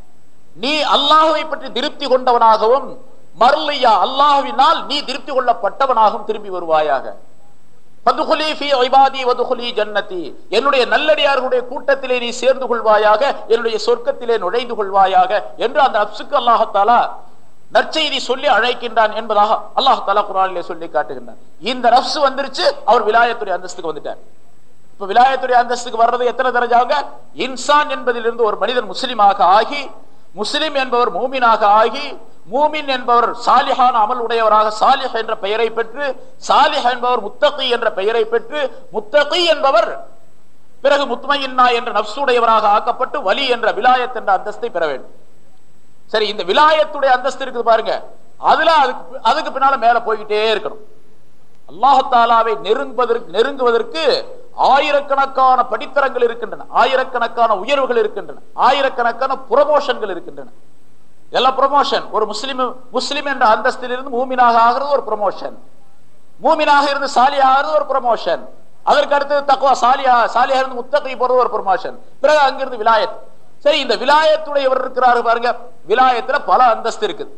நீ அல்லாஹுவை பற்றி திருப்தி கொண்டவனாகவும் மருளியா அல்லாஹுவினால் நீ திருப்தி கொள்ளப்பட்டவனாகவும் திரும்பி வருவாயாக பதுகுலி ஃபீ இபாதி வதுகுலி ஜன்னதி என்னுடைய நல்லடியார்களுடைய கூட்டத்திலே நீ சேர்ந்து கொள்வாயாக என்னுடைய சொர்க்கத்திலே நுழைந்து கொள்வாயாக என்று அந்த நப்சுக்கு அல்லாஹத்தாலா நற்செய்தி சொல்லி அழைக்கின்றான் என்பதாக அல்லாஹாலா குரானிலே சொல்லி காட்டுகின்றான் இந்த நப்சு வந்துருச்சு அவர் விலாயத்துடைய அந்தஸ்துக்கு வந்துட்டார் இப்ப விலாயத்துடைய அந்தஸ்துக்கு வர்றது எத்தனை தரஜாங்க இன்சான் என்பதிலிருந்து ஒரு மனிதன் முஸ்லிமாக ஆகி முஸ்லிம் என்பவர் மூமினாக ஆகி மூமின் என்பவர் சாலிஹான அமல் உடையவராக சாலிஹ் என்ற பெயரை பெற்று சாலிஹ் என்பவர் முத்தகி என்ற பெயரை பெற்று முத்தகி என்பவர் பிறகு முத்மையின்னா என்ற நப்சுடையவராக ஆக்கப்பட்டு வலி என்ற விலாயத் என்ற அந்தஸ்தை பெற வேண்டும் சரி இந்த விலாயத்துடைய அந்தஸ்து இருக்குது பாருங்க அதுல அதுக்கு அதுக்கு பின்னால மேல போய்கிட்டே இருக்கணும் அல்லாஹாலாவை நெருங்குவதற்கு நெருங்குவதற்கு ஆயிரக்கணக்கான படித்தரங்கள் இருக்கின்றன ஆயிரக்கணக்கான உயர்வுகள் இருக்கின்றன ஆயிரக்கணக்கான புரமோஷன்கள் இருக்கின்றன எல்லாம் ப்ரொமோஷன் ஒரு முஸ்லிம் முஸ்லிம் என்ற அந்தஸ்திலிருந்து மூமினாக ஆகிறது ஒரு ப்ரொமோஷன் மூமினாக இருந்து சாலியா ஆகிறது ஒரு ப்ரொமோஷன் அதற்கு அடுத்தது தக்குவா சாலியா சாலியா இருந்து முத்தகை போறது ஒரு ப்ரொமோஷன் பிறகு அங்கிருந்து விலாயத் சரி இந்த விலாயத்துடையவர் இருக்கிறாரு பாருங்க விலாயத்துல பல அந்தஸ்து இருக்குது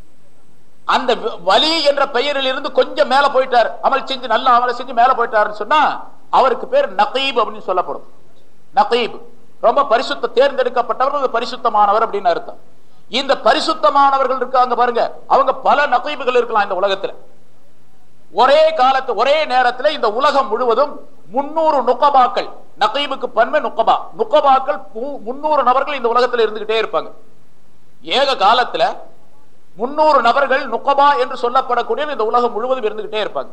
அந்த வி- வலி என்ற பெயரில் இருந்து கொஞ்சம் மேல போயிட்டார் அமல் செஞ்சு நல்ல அமலை செஞ்சு மேல போயிட்டாருன்னு சொன்னா அவருக்கு பேர் நகீப் அப்படின்னு சொல்லப்படும் நகீப் ரொம்ப பரிசுத்த தேர்ந்தெடுக்கப்பட்டவர் ஒரு பரிசுத்தமானவர் அப்படின்னு அர்த்தம் இந்த பரிசுத்தமானவர்கள் இருக்காங்க பாருங்க அவங்க பல நகீபுகள் இருக்கலாம் இந்த உலகத்துல ஒரே காலத்து ஒரே நேரத்துல இந்த உலகம் முழுவதும் முன்னூறு நுக்கபாக்கள் நகீபுக்கு பன்மை நுக்கபா நுக்கபாக்கள் மு- முன்னூறு நபர்கள் இந்த உலகத்துல இருந்துகிட்டே இருப்பாங்க ஏக காலத்துல முன்னூறு நபர்கள் நுக்கபா என்று சொல்லப்படக்கூடிய இந்த உலகம் முழுவதும் இருந்துகிட்டே இருப்பாங்க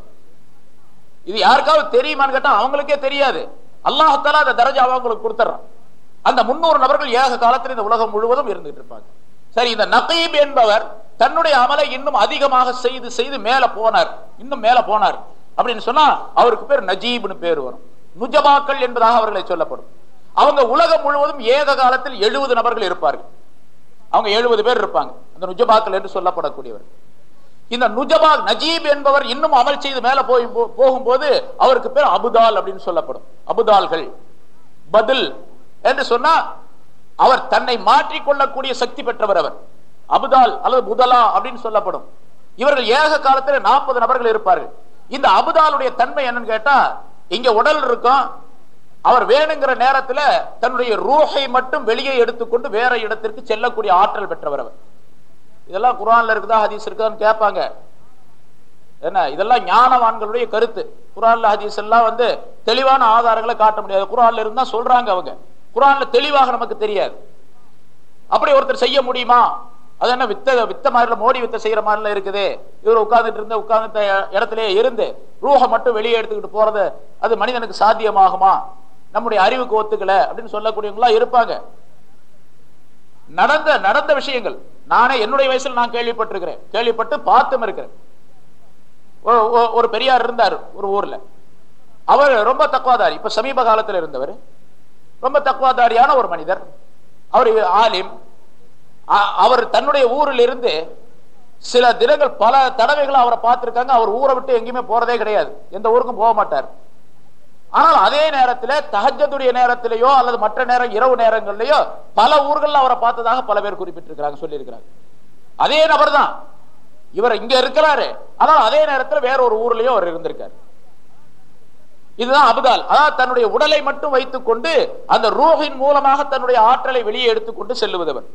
இது யாருக்காவது தெரியுமான்னு கேட்டா அவங்களுக்கே தெரியாது அல்லாஹால அந்த தரஜாவை அவங்களுக்கு கொடுத்துறான் அந்த முன்னூறு நபர்கள் ஏக காலத்தில் இந்த உலகம் முழுவதும் இருந்துகிட்டு இருப்பாங்க சரி இந்த நகீப் என்பவர் தன்னுடைய அமலை இன்னும் அதிகமாக செய்து செய்து மேல போனார் இன்னும் மேல போனார் அப்படின்னு சொன்னா அவருக்கு பேர் நஜீப்னு பேர் வரும் நுஜபாக்கள் என்பதாக அவர்களை சொல்லப்படும் அவங்க உலகம் முழுவதும் ஏக காலத்தில் எழுபது நபர்கள் இருப்பார்கள் அவங்க எழுபது பேர் இருப்பாங்க அந்த நுஜபாக்கள் என்று சொல்லப்படக்கூடியவர் இந்த நுஜபா நஜீப் என்பவர் இன்னும் அமல் செய்து மேல போய் போகும்போது அவருக்கு பேர் அபுதால் அப்படின்னு சொல்லப்படும் அபுதால்கள் பதில் என்று சொன்னா அவர் தன்னை மாற்றிக்கொள்ளக்கூடிய சக்தி பெற்றவர் அவர் அபுதால் அல்லது புதலா அப்படின்னு சொல்லப்படும் இவர்கள் ஏக காலத்தில் நாற்பது நபர்கள் இருப்பார்கள் இந்த அபுதாலுடைய தன்மை என்னன்னு கேட்டா இங்க உடல் இருக்கும் அவர் வேணுங்கிற நேரத்துல தன்னுடைய ரூஹை மட்டும் வெளியே எடுத்துக்கொண்டு வேற இடத்திற்கு செல்லக்கூடிய ஆற்றல் பெற்றவர் அவர் இதெல்லாம் குரான்ல இருக்குதா ஹதீஸ் இருக்குதான்னு கேட்பாங்க என்ன இதெல்லாம் ஞானவான்களுடைய கருத்து குரான்ல ஹதீஸ் எல்லாம் வந்து தெளிவான ஆதாரங்களை காட்ட முடியாது குரான்ல இருந்தா சொல்றாங்க அவங்க குரான்ல தெளிவாக நமக்கு தெரியாது அப்படி ஒருத்தர் செய்ய முடியுமா அது என்ன வித்த வித்த மாதிரில மோடி வித்த செய்யற மாதிரில இருக்குது இவர் உட்கார்ந்துட்டு இருந்த உட்கார்ந்த இடத்திலே இருந்து ரூஹ மட்டும் வெளியே எடுத்துக்கிட்டு போறது அது மனிதனுக்கு சாத்தியமாகுமா நம்முடைய அறிவுக்கு ஒத்துக்கல அப்படின்னு சொல்லக்கூடியவங்களா இருப்பாங்க நடந்த நடந்த விஷயங்கள் நானே என்னுடைய வயசுல நான் கேள்விப்பட்டிருக்கிறேன் கேள்விப்பட்டு பார்த்தும் இருக்கிறேன் ஒரு பெரியார் இருந்தார் ஒரு ஊர்ல அவர் ரொம்ப தக்குவாதாரி இப்ப சமீப காலத்தில் இருந்தவர் ரொம்ப தக்குவாதாரியான ஒரு மனிதர் அவர் ஆலிம் அவர் தன்னுடைய ஊரில் இருந்து சில தினங்கள் பல தடவைகள் அவரை பார்த்திருக்காங்க அவர் ஊரை விட்டு எங்கேயுமே போறதே கிடையாது எந்த ஊருக்கும் போக மாட்டார் ஆனால் அதே நேரத்தில் தஹஜத்துடைய நேரத்திலேயோ அல்லது மற்ற நேரம் இரவு நேரங்கள்லயோ பல ஊர்கள் அவரை பார்த்ததாக பல பேர் குறிப்பிட்டிருக்கிறாங்க சொல்லியிருக்கிறாங்க அதே நபர் தான் இவர் இங்க இருக்கிறாரு ஆனால் அதே நேரத்தில் வேற ஒரு ஊர்லயோ அவர் இருந்திருக்காரு இதுதான் அபுதால் அதாவது தன்னுடைய உடலை மட்டும் வைத்துக் கொண்டு அந்த ரூஹின் மூலமாக தன்னுடைய ஆற்றலை வெளியே எடுத்துக்கொண்டு செல்லுவதவர்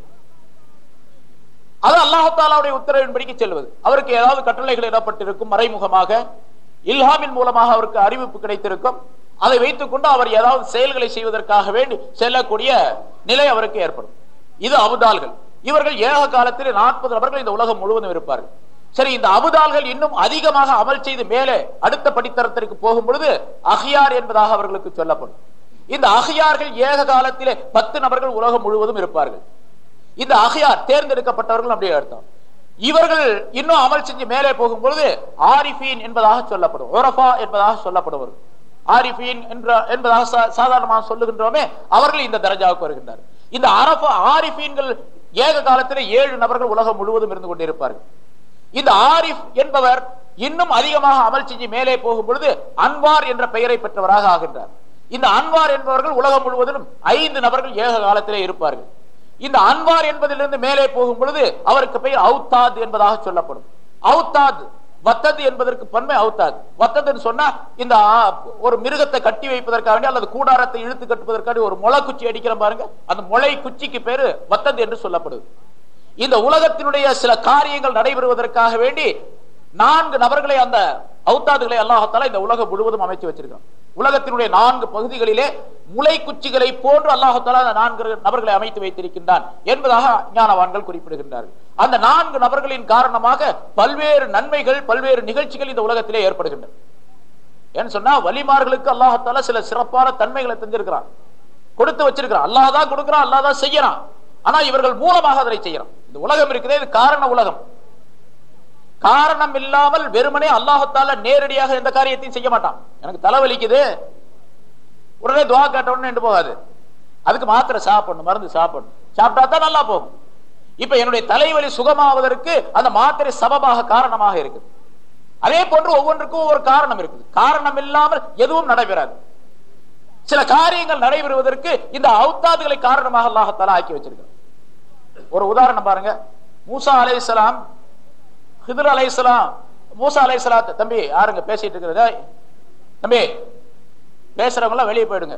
அது அல்லாஹாலாவுடைய உத்தரவின்படிக்கு செல்வது அவருக்கு ஏதாவது கட்டளைகள் இடப்பட்டிருக்கும் மறைமுகமாக இல்ஹாமின் மூலமாக அவருக்கு அறிவிப்பு கிடைத்திருக்கும் அதை வைத்துக் கொண்டு அவர் ஏதாவது செயல்களை செய்வதற்காக வேண்டி செல்லக்கூடிய நிலை அவருக்கு ஏற்படும் இது அபுதால்கள் இவர்கள் ஏக காலத்தில் நாற்பது நபர்கள் இந்த உலகம் முழுவதும் இருப்பார்கள் சரி இந்த அபுதால்கள் இன்னும் அதிகமாக அமல் செய்து மேலே அடுத்த படித்தரத்திற்கு போகும் பொழுது அஹியார் என்பதாக அவர்களுக்கு சொல்லப்படும் இந்த அஹியார்கள் ஏக காலத்திலே பத்து நபர்கள் உலகம் முழுவதும் இருப்பார்கள் இந்த அஹியார் தேர்ந்தெடுக்கப்பட்டவர்கள் அப்படியே அர்த்தம் இவர்கள் இன்னும் அமல் செஞ்சு மேலே போகும் பொழுது ஆரிஃபீன் என்பதாக சொல்லப்படும் ஒரஃபா என்பதாக சொல்லப்படுவர் ஆரிஃபீன் என்ற என்பதாக சாதாரணமாக சொல்லுகின்றோமே அவர்கள் இந்த தரஜாவுக்கு வருகின்றார் இந்த அரபா ஆரிஃபீன்கள் ஏக காலத்தில் ஏழு நபர்கள் உலகம் முழுவதும் இருந்து கொண்டிருப்பார்கள் இந்த ஆரிஃப் என்பவர் இன்னும் அதிகமாக அமல் செஞ்சு மேலே போகும் பொழுது அன்வார் என்ற பெயரை பெற்றவராக ஆகின்றார் இந்த அன்வார் என்பவர்கள் உலகம் முழுவதிலும் ஐந்து நபர்கள் ஏக காலத்திலே இருப்பார்கள் இந்த அன்வார் என்பதிலிருந்து மேலே போகும் பொழுது அவருக்கு பெயர் அவுத்தாத் என்பதாக சொல்லப்படும் அவுத்தாத் வத்தது என்பதற்கு பன்மை அவுத்தாது வத்ததுன்னு சொன்னா இந்த ஒரு மிருகத்தை கட்டி வைப்பதற்காக வேண்டி அல்லது கூடாரத்தை இழுத்து கட்டுவதற்காக ஒரு முளை குச்சி அடிக்கிற பாருங்க அந்த முளை குச்சிக்கு பேரு வத்தது என்று சொல்லப்படுது இந்த உலகத்தினுடைய சில காரியங்கள் நடைபெறுவதற்காக வேண்டி நான்கு நபர்களை அந்த அவுத்தாதுகளை அல்லாஹத்தால இந்த உலகம் முழுவதும் அமைச்சு வச்சிருக்கான் உலகத்தினுடைய நான்கு பகுதிகளிலே முளை குச்சிகளை போன்று அல்லாஹத்தாலா அந்த நான்கு நபர்களை அமைத்து வைத்திருக்கின்றான் என்பதாக ஞானவான்கள் குறிப்பிடுகின்றார்கள் அந்த நான்கு நபர்களின் காரணமாக பல்வேறு நன்மைகள் பல்வேறு நிகழ்ச்சிகள் இந்த உலகத்திலே ஏற்படுகின்றன ஏன்னு சொன்னா வலிமார்களுக்கு அல்லாஹத்தால சில சிறப்பான தன்மைகளை தந்திருக்கிறான் கொடுத்து வச்சிருக்கிறான் அல்லாஹ் கொடுக்கிறான் அல்லாஹ் செய்யறான் ஆனா இவர்கள் மூலமாக அதனை செய்யறான் இந்த உலகம் இருக்குதே இது காரண உலகம் காரணம் இல்லாமல் வெறுமனே அல்லாஹத்தால நேரடியாக எந்த காரியத்தையும் செய்ய மாட்டான் எனக்கு தலைவலிக்குது உடனே துவா கேட்ட உடனே நின்று போகாது அதுக்கு மாத்திரை சாப்பிடணும் மருந்து சாப்பிடணும் சாப்பிட்டா தான் நல்லா போகும் இப்ப என்னுடைய தலைவலி சுகமாவதற்கு அந்த மாத்திரை சபமாக காரணமாக இருக்குது அதே போன்று ஒவ்வொன்றுக்கும் ஒவ்வொரு காரணம் இருக்குது காரணம் இல்லாமல் எதுவும் நடைபெறாது சில காரியங்கள் நடைபெறுவதற்கு இந்த அவுத்தாதுகளை காரணமாக அல்லாஹத்தாலா ஆக்கி வச்சிருக்கிறார் ஒரு உதாரணம் பாருங்க மூசா அலைசலாம் ஹிதர் அலைசலாம் மூசா அலைசலாத் தம்பி யாருங்க பேசிட்டு இருக்கிறத தம்பி பேசுறவங்க எல்லாம் வெளியே போயிடுங்க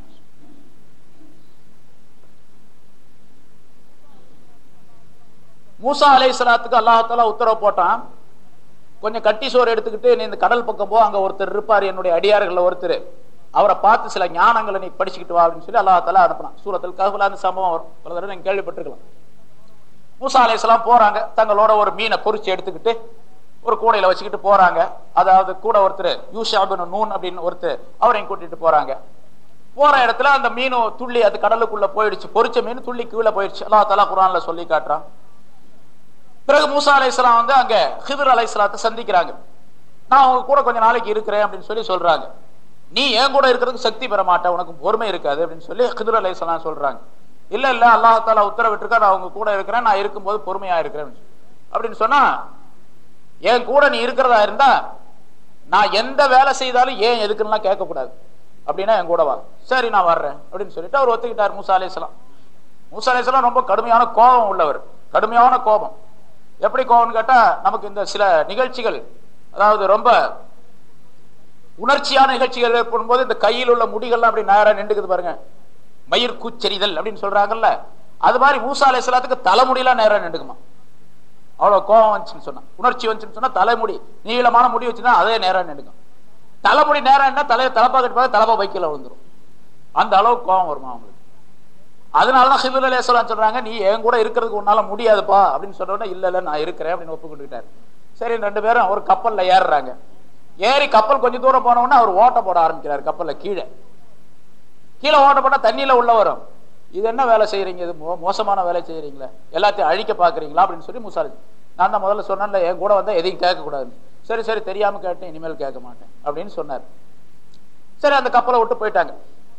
மூசா அலைசலாத்துக்கு அல்லாஹால உத்தரவு போட்டான் கொஞ்சம் கட்டி சோறு எடுத்துக்கிட்டு நீ இந்த கடல் பக்கம் போ அங்க ஒருத்தர் இருப்பார் என்னுடைய அடியார்கள் ஒருத்தர் அவரை பார்த்து சில ஞானங்களை நீ படிச்சுக்கிட்டு வா அப்படின்னு சொல்லி அல்லாஹால அனுப்பினான் சூரத்தில் ககுலா அந்த சம்பவம் வரும் பல தடவை நீங்க கேள்விப்பட்டிருக்கலாம் மூசா அலைசலாம் போறாங்க தங்களோட ஒரு மீனை பொறிச்சு எடுத்துக்கிட்டு ஒரு கூடையில வச்சுக்கிட்டு போறாங்க அதாவது கூட ஒருத்தர் யூஷாபின் நூன் அப்படின்னு ஒருத்தர் அவரையும் கூட்டிட்டு போறாங்க போற இடத்துல அந்த மீன் துள்ளி அது கடலுக்குள்ள போயிடுச்சு பொறிச்ச மீன் துள்ளி கீழே போயிடுச்சு அல்லா தலா குரான்ல சொல்லி காட்டுறான் பிறகு மூசா அலைசலாம் வந்து அங்க ஹிதர் அலைசலாத்தை சந்திக்கிறாங்க நான் அவங்க கூட கொஞ்ச நாளைக்கு இருக்கிறேன் அப்படின்னு சொல்லி சொல்றாங்க நீ என் கூட இருக்கிறதுக்கு சக்தி பெற மாட்டேன் உனக்கு பொறுமை இருக்காது அப்படின்னு சொல்லி ஹிதர் அலைசலாம் சொல்றாங்க இல்ல இல்ல அல்லாஹால உத்தரவிட்டிருக்கா நான் அவங்க கூட இருக்கிறேன் நான் இருக்கும்போது பொறுமையா இருக்கிறேன் அப்படின்னு சொன்னா என் கூட நீ இருக்கிறதா இருந்தா நான் எந்த வேலை செய்தாலும் ஏன் எதுக்குன்னா கேட்கக்கூடாது அப்படின்னா என் கூட வா சரி நான் வர்றேன் அப்படின்னு சொல்லிட்டு அவர் ஒத்துக்கிட்டார் மூசா அலிஸ்லாம் மூசா அலிஸ்லாம் ரொம்ப கடுமையான கோபம் உள்ளவர் கடுமையான கோபம் எப்படி கோபம்னு கேட்டா நமக்கு இந்த சில நிகழ்ச்சிகள் அதாவது ரொம்ப உணர்ச்சியான நிகழ்ச்சிகள் ஏற்படும் போது இந்த கையில் உள்ள முடிகள்லாம் அப்படி நேரா நின்றுக்குது பாருங்க மயிர் கூச்செறிதல் அப்படின்னு சொல்றாங்கல்ல அது மாதிரி மூசா அலிஸ்லாத்துக்கு தலைமுடியெல்லாம் நேரா நின்றுக்குமா அவ்வளவு கோபம் வந்துச்சுன்னு சொன்னா உணர்ச்சி வந்துச்சுன்னு சொன்னா தலைமுடி நீளமான முடி வச்சுன்னா அதே நேரம் நின்றுக்கும் தலைமுடி நேரம் என்ன தலையை தலப்பா கட்டுப்பாங்க தலப்பா பைக்கில் விழுந்துரும் அந்த அளவுக்கு கோபம் வருமா அவங்களுக்கு அதனாலதான் ஹிதுல் அலேஸ்வரம் சொல்றாங்க நீ என் கூட இருக்கிறதுக்கு உன்னால முடியாதுப்பா அப்படின்னு சொன்னோடனே இல்ல இல்ல நான் இருக்கிறேன் அப்படின்னு ஒப்புக்கொண்டுட்டாரு சரி ரெண்டு பேரும் ஒரு கப்பல்ல ஏறுறாங்க ஏறி கப்பல் கொஞ்சம் தூரம் போன உடனே அவர் ஓட்ட போட ஆரம்பிக்கிறார் கப்பல்ல கீழே கீழே ஓட்ட போட்டா தண்ணியில உள்ள வரும் இது என்ன வேலை செய்யறீங்க இது மோ- மோசமான வேலை செய்யறீங்களா எல்லாத்தையும் அழிக்க பாக்குறீங்களா அப்படின்னு சொல்லி முசாலி நான் தான் முதல்ல சொன்னேன்ல என் கூட வந்தா எதையும் கேட்க கூடாது சரி சரி தெரியாம கேட்டேன் இனிமேல் கேட்க மாட்டேன் அப்படின்னு சொன்னார் சரி அந்த கப்பலை விட்டு போயிட்டாங்க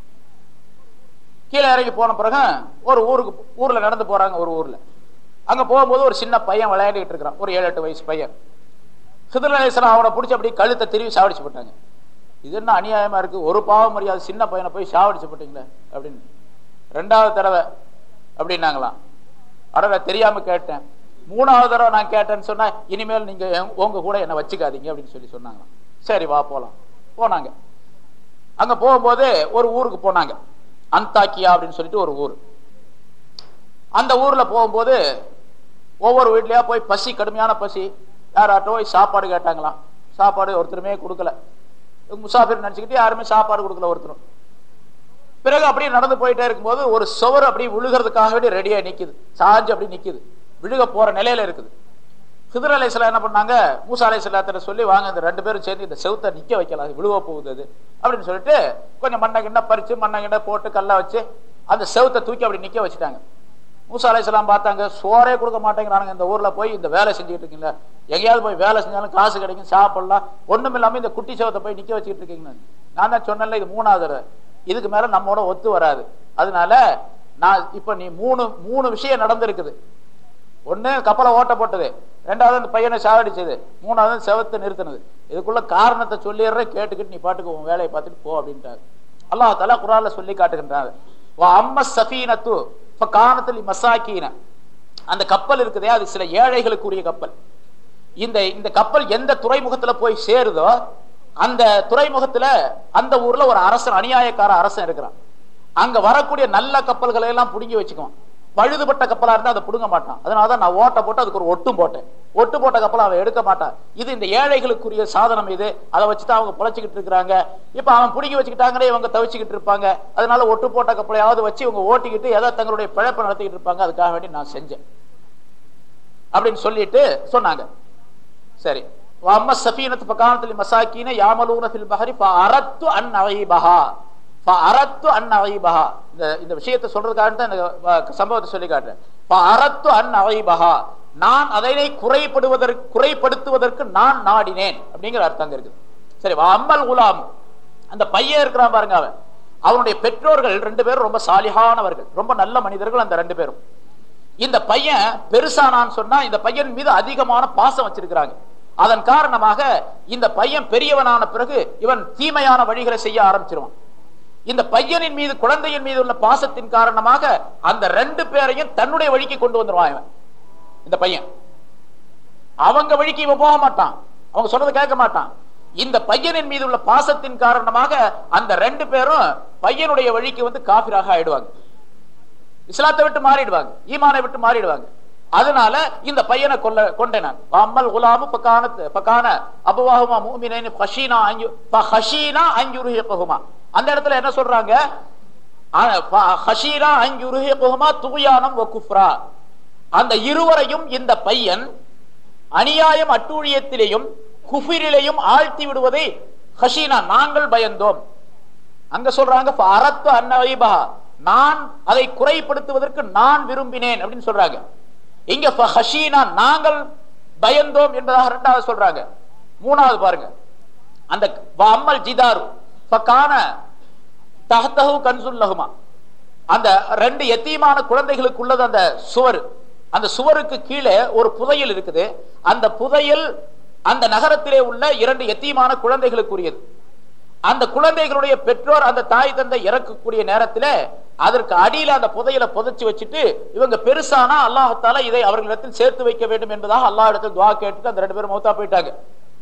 கீழே இறங்கி போன பிறகு ஒரு ஊருக்கு ஊர்ல நடந்து போறாங்க ஒரு ஊர்ல அங்க போகும்போது ஒரு சின்ன பையன் விளையாடிட்டு இருக்கிறான் ஒரு ஏழு எட்டு வயசு பையன் சிதறலேசனம் அவனை பிடிச்சி அப்படி கழுத்தை திருவி சாவடிச்சு போட்டாங்க இது என்ன அநியாயமா இருக்கு ஒரு பாவம் மரியாதை சின்ன பையனை போய் சாவடிச்சு போட்டீங்களே அப்படின்னு ரெண்டாவது தடவை அப்படின்னாங்களாம் அடவை தெரியாம கேட்டேன் மூணாவது தடவை நான் கேட்டேன்னு சொன்னா இனிமேல் நீங்க என்- உங்க கூட என்ன வச்சுக்காதீங்க அப்படின்னு சொல்லி சொன்னாங்களாம் சரி வா போலாம் போனாங்க அங்க போகும்போது ஒரு ஊருக்கு போனாங்க அந்தாக்கியா அப்படின்னு சொல்லிட்டு ஒரு ஊர் அந்த ஊர்ல போகும்போது ஒவ்வொரு வீட்லயா போய் பசி கடுமையான பசி யாராட்டும் போய் சாப்பாடு கேட்டாங்களாம் சாப்பாடு ஒருத்தருமே கொடுக்கல முசாஃபிர் நினைச்சுக்கிட்டு யாருமே சாப்பாடு கொடுக்கல ஒருத்தரும் பிறகு அப்படியே நடந்து போயிட்டே இருக்கும்போது ஒரு சுவர் அப்படி விழுகிறதுக்காக வேண்டி ரெடியா நிக்குது சாஞ்சு அப்படி நிக்குது விழுக போற நிலையில இருக்குது ஹிதர் அலைசலா என்ன பண்ணாங்க மூசா அலைசலாத்திர சொல்லி வாங்க இந்த ரெண்டு பேரும் சேர்ந்து இந்த செவுத்தை நிக்க வைக்கலாம் அது விழுவ போகுது அது அப்படின்னு சொல்லிட்டு கொஞ்சம் மண்ணை கிண்ண பறிச்சு மண்ணை கிண்ண போட்டு கல்ல வச்சு அந்த செவுத்தை தூக்கி அப்படி நிக்க வச்சுட்டாங்க மூசா அலைசலாம் பார்த்தாங்க சோறே கொடுக்க மாட்டேங்கிறானுங்க இந்த ஊர்ல போய் இந்த வேலை செஞ்சுட்டு இருக்கீங்களா எங்கேயாவது போய் வேலை செஞ்சாலும் காசு கிடைக்கும் சாப்பிடலாம் ஒண்ணும் இல்லாம இந்த குட்டி செவத்தை போய் நிக்க வச்சுட்டு இருக்கீங்க நான் தான் சொன்னேன்ல இது மூணாவது தடவை இதுக்கு மேல நம்மோட ஒத்து வராது அதனால நான் இப்ப நீ மூணு மூணு விஷயம் நடந்திருக்குது ஒண்ணு கப்பலை ஓட்ட போட்டது ரெண்டாவது அந்த பையனை சாவடிச்சது மூணாவது செவத்தை நிறுத்தினது இதுக்குள்ள காரணத்தை சொல்லிடுற கேட்டுக்கிட்டு நீ பாட்டுக்கு உன் வேலையை பார்த்துட்டு போ அப்படின்ட்டாரு அல்லாஹ் தலா குரான்ல சொல்லி காட்டுகின்றாரு வா அம்ம சஃபீனத்து காணத்தில் மசாக்கீன அந்த கப்பல் இருக்குதே அது சில ஏழைகளுக்குரிய கப்பல் இந்த இந்த கப்பல் எந்த துறைமுகத்துல போய் சேருதோ அந்த துறைமுகத்துல அந்த ஊர்ல ஒரு அரசன் அநியாயக்கார அரசன் இருக்கிறான் அங்க வரக்கூடிய நல்ல கப்பல்களை எல்லாம் புடுங்கி வச்சுக்குவான் பழுதுபட்ட கப்பலா இருந்தா அதை புடுங்க மாட்டான் அதனாலதான் நான் ஓட்ட போட்டு அதுக்கு ஒரு ஒட்டும் போட்டேன் ஒட்டு போட்ட கப்பலை அவன் எடுக்க மாட்டான் இது இந்த ஏழைகளுக்குரிய சாதனம் இது அதை வச்சுதான் அவங்க பொழைச்சிக்கிட்டு இருக்கிறாங்க இப்ப அவன் புடுங்கி வச்சுக்கிட்டாங்களே இவங்க தவிச்சுக்கிட்டு இருப்பாங்க அதனால ஒட்டு போட்ட கப்பலையாவது வச்சு இவங்க ஓட்டிக்கிட்டு ஏதோ தங்களுடைய பிழைப்பை நடத்திக்கிட்டு இருப்பாங்க அதுக்காக வேண்டி நான் செஞ்சேன் அப்படின்னு சொல்லிட்டு சொன்னாங்க சரி அம்ம சஃபீனத்து பகானத்தில் மசாக்கீன யாமலூன ஃபில் பஹரி ஃபஅரத்து அன் அகைபஹா ஃபஅரத்து அன் அகைபஹா இந்த இந்த விஷயத்தை சொல்றதுக்காக தான் இந்த அஹ், சம்பவத்தை சொல்லி காட்டுறேன் ஃபஅரத்து அன் அகைபஹா நான் அதனை குறைப்படுவதற்கு குறைப்படுத்துவதற்கு நான் நாடினேன் அப்படிங்கிற அர்த்தம் அங்க இருக்குது சரி வ அம்மல் குலாம் அந்த பையன் இருக்கிறான் பாருங்க அவன் அவனுடைய பெற்றோர்கள் ரெண்டு பேரும் ரொம்ப சாலிகானவர்கள் ரொம்ப நல்ல மனிதர்கள் அந்த ரெண்டு பேரும் இந்த பையன் பெருசானான்னு சொன்னா இந்த பையன் மீது அதிகமான பாசம் வச்சிருக்கிறாங்க அதன் காரணமாக இந்த பையன் பெரியவனான பிறகு இவன் தீமையான வழிகளை செய்ய ஆரம்பிச்சிருவான் இந்த பையனின் மீது குழந்தையின் மீது உள்ள பாசத்தின் காரணமாக அந்த ரெண்டு பேரையும் தன்னுடைய வழிக்கு கொண்டு வந்துருவான் இவன் இந்த பையன் அவங்க வழிக்கு இவன் போக மாட்டான் அவங்க சொல்றதை கேட்க மாட்டான் இந்த பையனின் மீது உள்ள பாசத்தின் காரணமாக அந்த ரெண்டு பேரும் பையனுடைய வழிக்கு வந்து காபிராக ஆயிடுவாங்க இஸ்லாத்தை விட்டு மாறிடுவாங்க ஈமானை விட்டு மாறிடுவாங்க அதனால இந்த பையனை கொல்ல கொண்டேன் நான் அம்மல் குலாமு பக்கான பக்கான அபுவாகுமா மூமினேன் ஹஷீனா அஞ்சு ஹஷீனா அஞ்சுருஹியகுமா அந்த இடத்துல என்ன சொல்றாங்க ஹஷீனா அஞ்சுருஹியகுமா துயானம் வ குஃப்ரா அந்த இருவரையும் இந்த பையன் அநியாயம் அட்டூழியத்திலேயும் குஃபிரிலையும் ஆழ்த்தி விடுவதை ஹஷீனா நாங்கள் பயந்தோம் அங்க சொல்றாங்க அரத்து அன்னவைபா நான் அதை குறைப்படுத்துவதற்கு நான் விரும்பினேன் அப்படின்னு சொல்றாங்க இங்க ஹஷீனா நாங்கள் பயந்தோம் என்பதாக இரண்டாவது சொல்றாங்க மூணாவது பாருங்க அந்த அம்மல் ஜிதாரு ஃபகான தஹ்தஹு கன்சுல்லஹுமா அந்த ரெண்டு எத்தீமான குழந்தைகளுக்கு உள்ளது அந்த சுவர் அந்த சுவருக்கு கீழே ஒரு புதையல் இருக்குது அந்த புதையல் அந்த நகரத்திலே உள்ள இரண்டு எத்தியமான குழந்தைகளுக்குரியது அந்த குழந்தைகளுடைய பெற்றோர் அந்த தாய் தந்தை இறக்கக்கூடிய நேரத்துல அதற்கு அடியில அந்த புதையில புதைச்சு வச்சுட்டு இவங்க பெருசானா அல்லாஹத்தால இதை அவர்களிடத்தில் சேர்த்து வைக்க வேண்டும் என்பதாக அல்லாஹ் இடத்தில் துவா கேட்டுட்டு அந்த ரெண்டு பேரும் மௌத்தா போயிட்டாங்க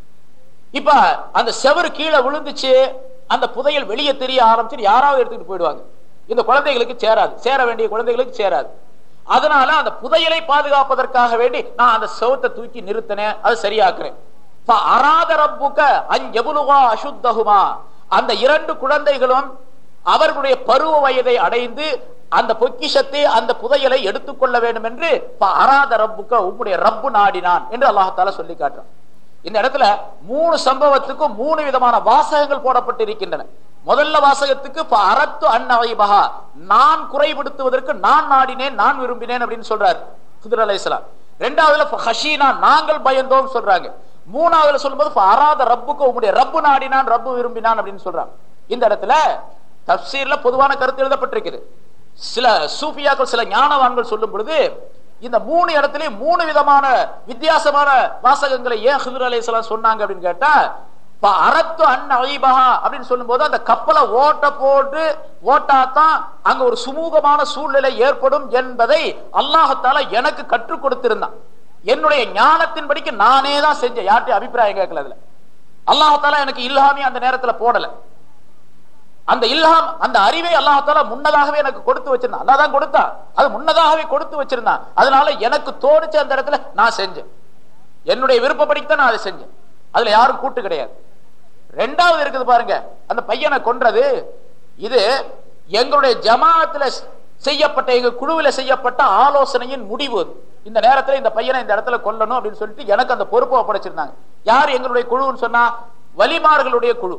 இப்ப அந்த செவரு கீழே விழுந்துச்சு அந்த புதையல் வெளியே தெரிய ஆரம்பிச்சு யாராவது எடுத்துட்டு போயிடுவாங்க இந்த குழந்தைகளுக்கு சேராது சேர வேண்டிய குழந்தைகளுக்கு சேராது அதனால அந்த புதையலை பாதுகாப்பதற்காக வேண்டி நான் அந்த செவத்தை தூக்கி நிறுத்தினேன் அது சரியாக்குறேன் அராத ரப்புக்க அஞ்செபுலுகா அசுத்தகுமா அந்த இரண்டு குழந்தைகளும் அவர்களுடைய பருவ வயதை அடைந்து அந்த பொக்கிஷத்தை அந்த புதையலை எடுத்துக்கொள்ள வேண்டும் என்று அராத ரப்புக்க உம்முடைய ரப்பு நாடினான் என்று அல்லாஹால சொல்லி காட்டுறான் இந்த இடத்துல மூணு சம்பவத்துக்கும் மூணு விதமான வாசகங்கள் போடப்பட்டிருக்கின்றன முதல்ல வாசகத்துக்கு அரத்து அந்நவைபகா நான் குறைபடுத்துவதற்கு நான் நாடினேன் நான் விரும்பினேன் அப்படின்னு சொல்றாரு குதிர் அலைசலாம் ரெண்டாவதுல ஹஷீனா நாங்கள் பயந்தோம் சொல்றாங்க மூணாவதுல சொல்லும்போது அராத ரப்புக்கு உங்களுடைய ரப்பு நாடினான் ரப்பு விரும்பினான் அப்படின்னு சொல்றாங்க இந்த இடத்துல தப்சீர்ல பொதுவான கருத்து எழுதப்பட்டிருக்குது சில சூஃபியாக்கள் சில ஞானவான்கள் சொல்லும் பொழுது இந்த மூணு இடத்துலயும் மூணு விதமான வித்தியாசமான வாசகங்களை ஏன் ஹிதுர் அலைசலாம் சொன்னாங்க அப்படின்னு கேட்டா அரத்து அன் ஐபகா அப்படின்னு சொல்லும் போது அந்த கப்பலை ஓட்ட போட்டு ஓட்டாத்தான் அங்க ஒரு சுமூகமான சூழ்நிலை ஏற்படும் என்பதை அல்லாஹத்தால எனக்கு கற்றுக் கொடுத்திருந்தான் என்னுடைய ஞானத்தின்படிக்கு நானே தான் செஞ்சேன் யார்ட்டையும் அபிப்பிராயம் கேட்கல அதுல அல்லாஹால எனக்கு இல்லாமே அந்த நேரத்துல போடல அந்த இல்ஹாம் அந்த அறிவை அல்லாஹால முன்னதாகவே எனக்கு கொடுத்து வச்சிருந்தான் அல்லா தான் கொடுத்தான் அது முன்னதாகவே கொடுத்து வச்சிருந்தான் அதனால எனக்கு தோணுச்சு அந்த இடத்துல நான் செஞ்சேன் என்னுடைய விருப்பப்படித்தான் நான் அதை செஞ்சேன் அதுல யாரும் கூட்டு கிடையாது ரெண்டாவது இருக்குது பாருங்க அந்த பையனை கொன்றது இது எங்களுடைய ஜமாத்துல செய்யப்பட்ட எங்க குழுவில் செய்யப்பட்ட ஆலோசனையின் முடிவு இந்த நேரத்தில் இந்த பையனை இந்த இடத்துல கொல்லணும் அப்படின்னு சொல்லிட்டு எனக்கு அந்த பொறுப்பை ஒப்படைச்சிருந்தாங்க யார் எங்களுடைய குழுன்னு சொன்னா வலிமார்களுடைய குழு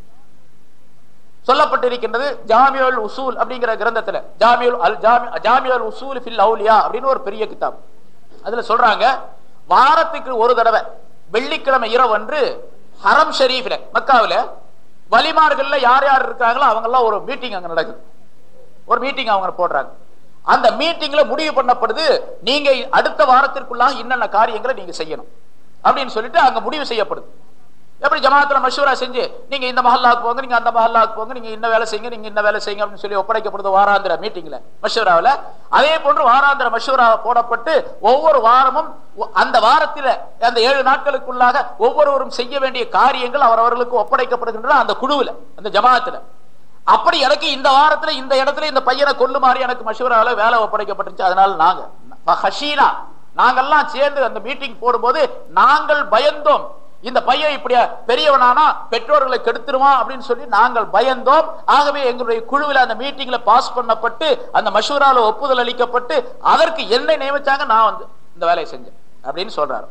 சொல்லப்பட்டிருக்கின்றது ஜாமியுல் உசூல் அப்படிங்கிற கிரந்தத்துல ஜாமியுல் அல் ஜாமி ஜாமியுல் உசூல் ஃபில் அவுலியா அப்படின்னு ஒரு பெரிய கிதாப் அதுல சொல்றாங்க வாரத்துக்கு ஒரு தடவை வெள்ளிக்கிழமை இரவு அன்று ஹரம் ஷரீஃப்ல மக்காவில வலிமார்கள்ல யார் யார் இருக்காங்களோ அவங்க எல்லாம் ஒரு மீட்டிங் அங்க நடக்குது ஒரு மீட்டிங் அவங்க போடுறாங்க அந்த மீட்டிங்ல முடிவு பண்ணப்படுது நீங்க அடுத்த வாரத்திற்குள்ளாக என்னென்ன காரியங்களை நீங்க செய்யணும் அப்படின்னு சொல்லிட்டு அங்க முடிவு செய்யப்படுது எப்படி ஜமாத்துல மஷூரா செஞ்சு நீங்க இந்த மஹல்லாக்கு போங்க நீங்க அந்த மஹல்லாக்கு போங்க நீங்க இந்த வேலை செய்யுங்க நீங்க இந்த வேலை செய்யுங்க அப்படின்னு சொல்லி ஒப்படைக்கப்படுது வாராந்திர மீட்டிங்ல மஷூராவில் அதே போன்று வாராந்திர மஷூரா போடப்பட்டு ஒவ்வொரு வாரமும் அந்த வாரத்தில அந்த ஏழு நாட்களுக்குள்ளாக ஒவ்வொருவரும் செய்ய வேண்டிய காரியங்கள் அவரவர்களுக்கு ஒப்படைக்கப்படுகின்றன அந்த குழுவில் அந்த ஜமாத்துல அப்படி எனக்கு இந்த வாரத்துல இந்த இடத்துல இந்த பையனை கொல்லுமாறு எனக்கு மஷூராவில் வேலை ஒப்படைக்கப்பட்டுச்சு அதனால நாங்க ஹஷீனா நாங்கெல்லாம் சேர்ந்து அந்த மீட்டிங் போடும்போது நாங்கள் பயந்தோம் இந்த பையன் இப்படியா பெரியவனானா பெற்றோர்களை கெடுத்துருவான் அப்படின்னு சொல்லி நாங்கள் பயந்தோம் ஆகவே எங்களுடைய குழுவில் அந்த மீட்டிங்ல பாஸ் பண்ணப்பட்டு அந்த மஷூரால ஒப்புதல் அளிக்கப்பட்டு அதற்கு என்னை நியமிச்சாங்க நான் வந்து இந்த வேலையை செஞ்சேன் அப்படின்னு சொல்றாரு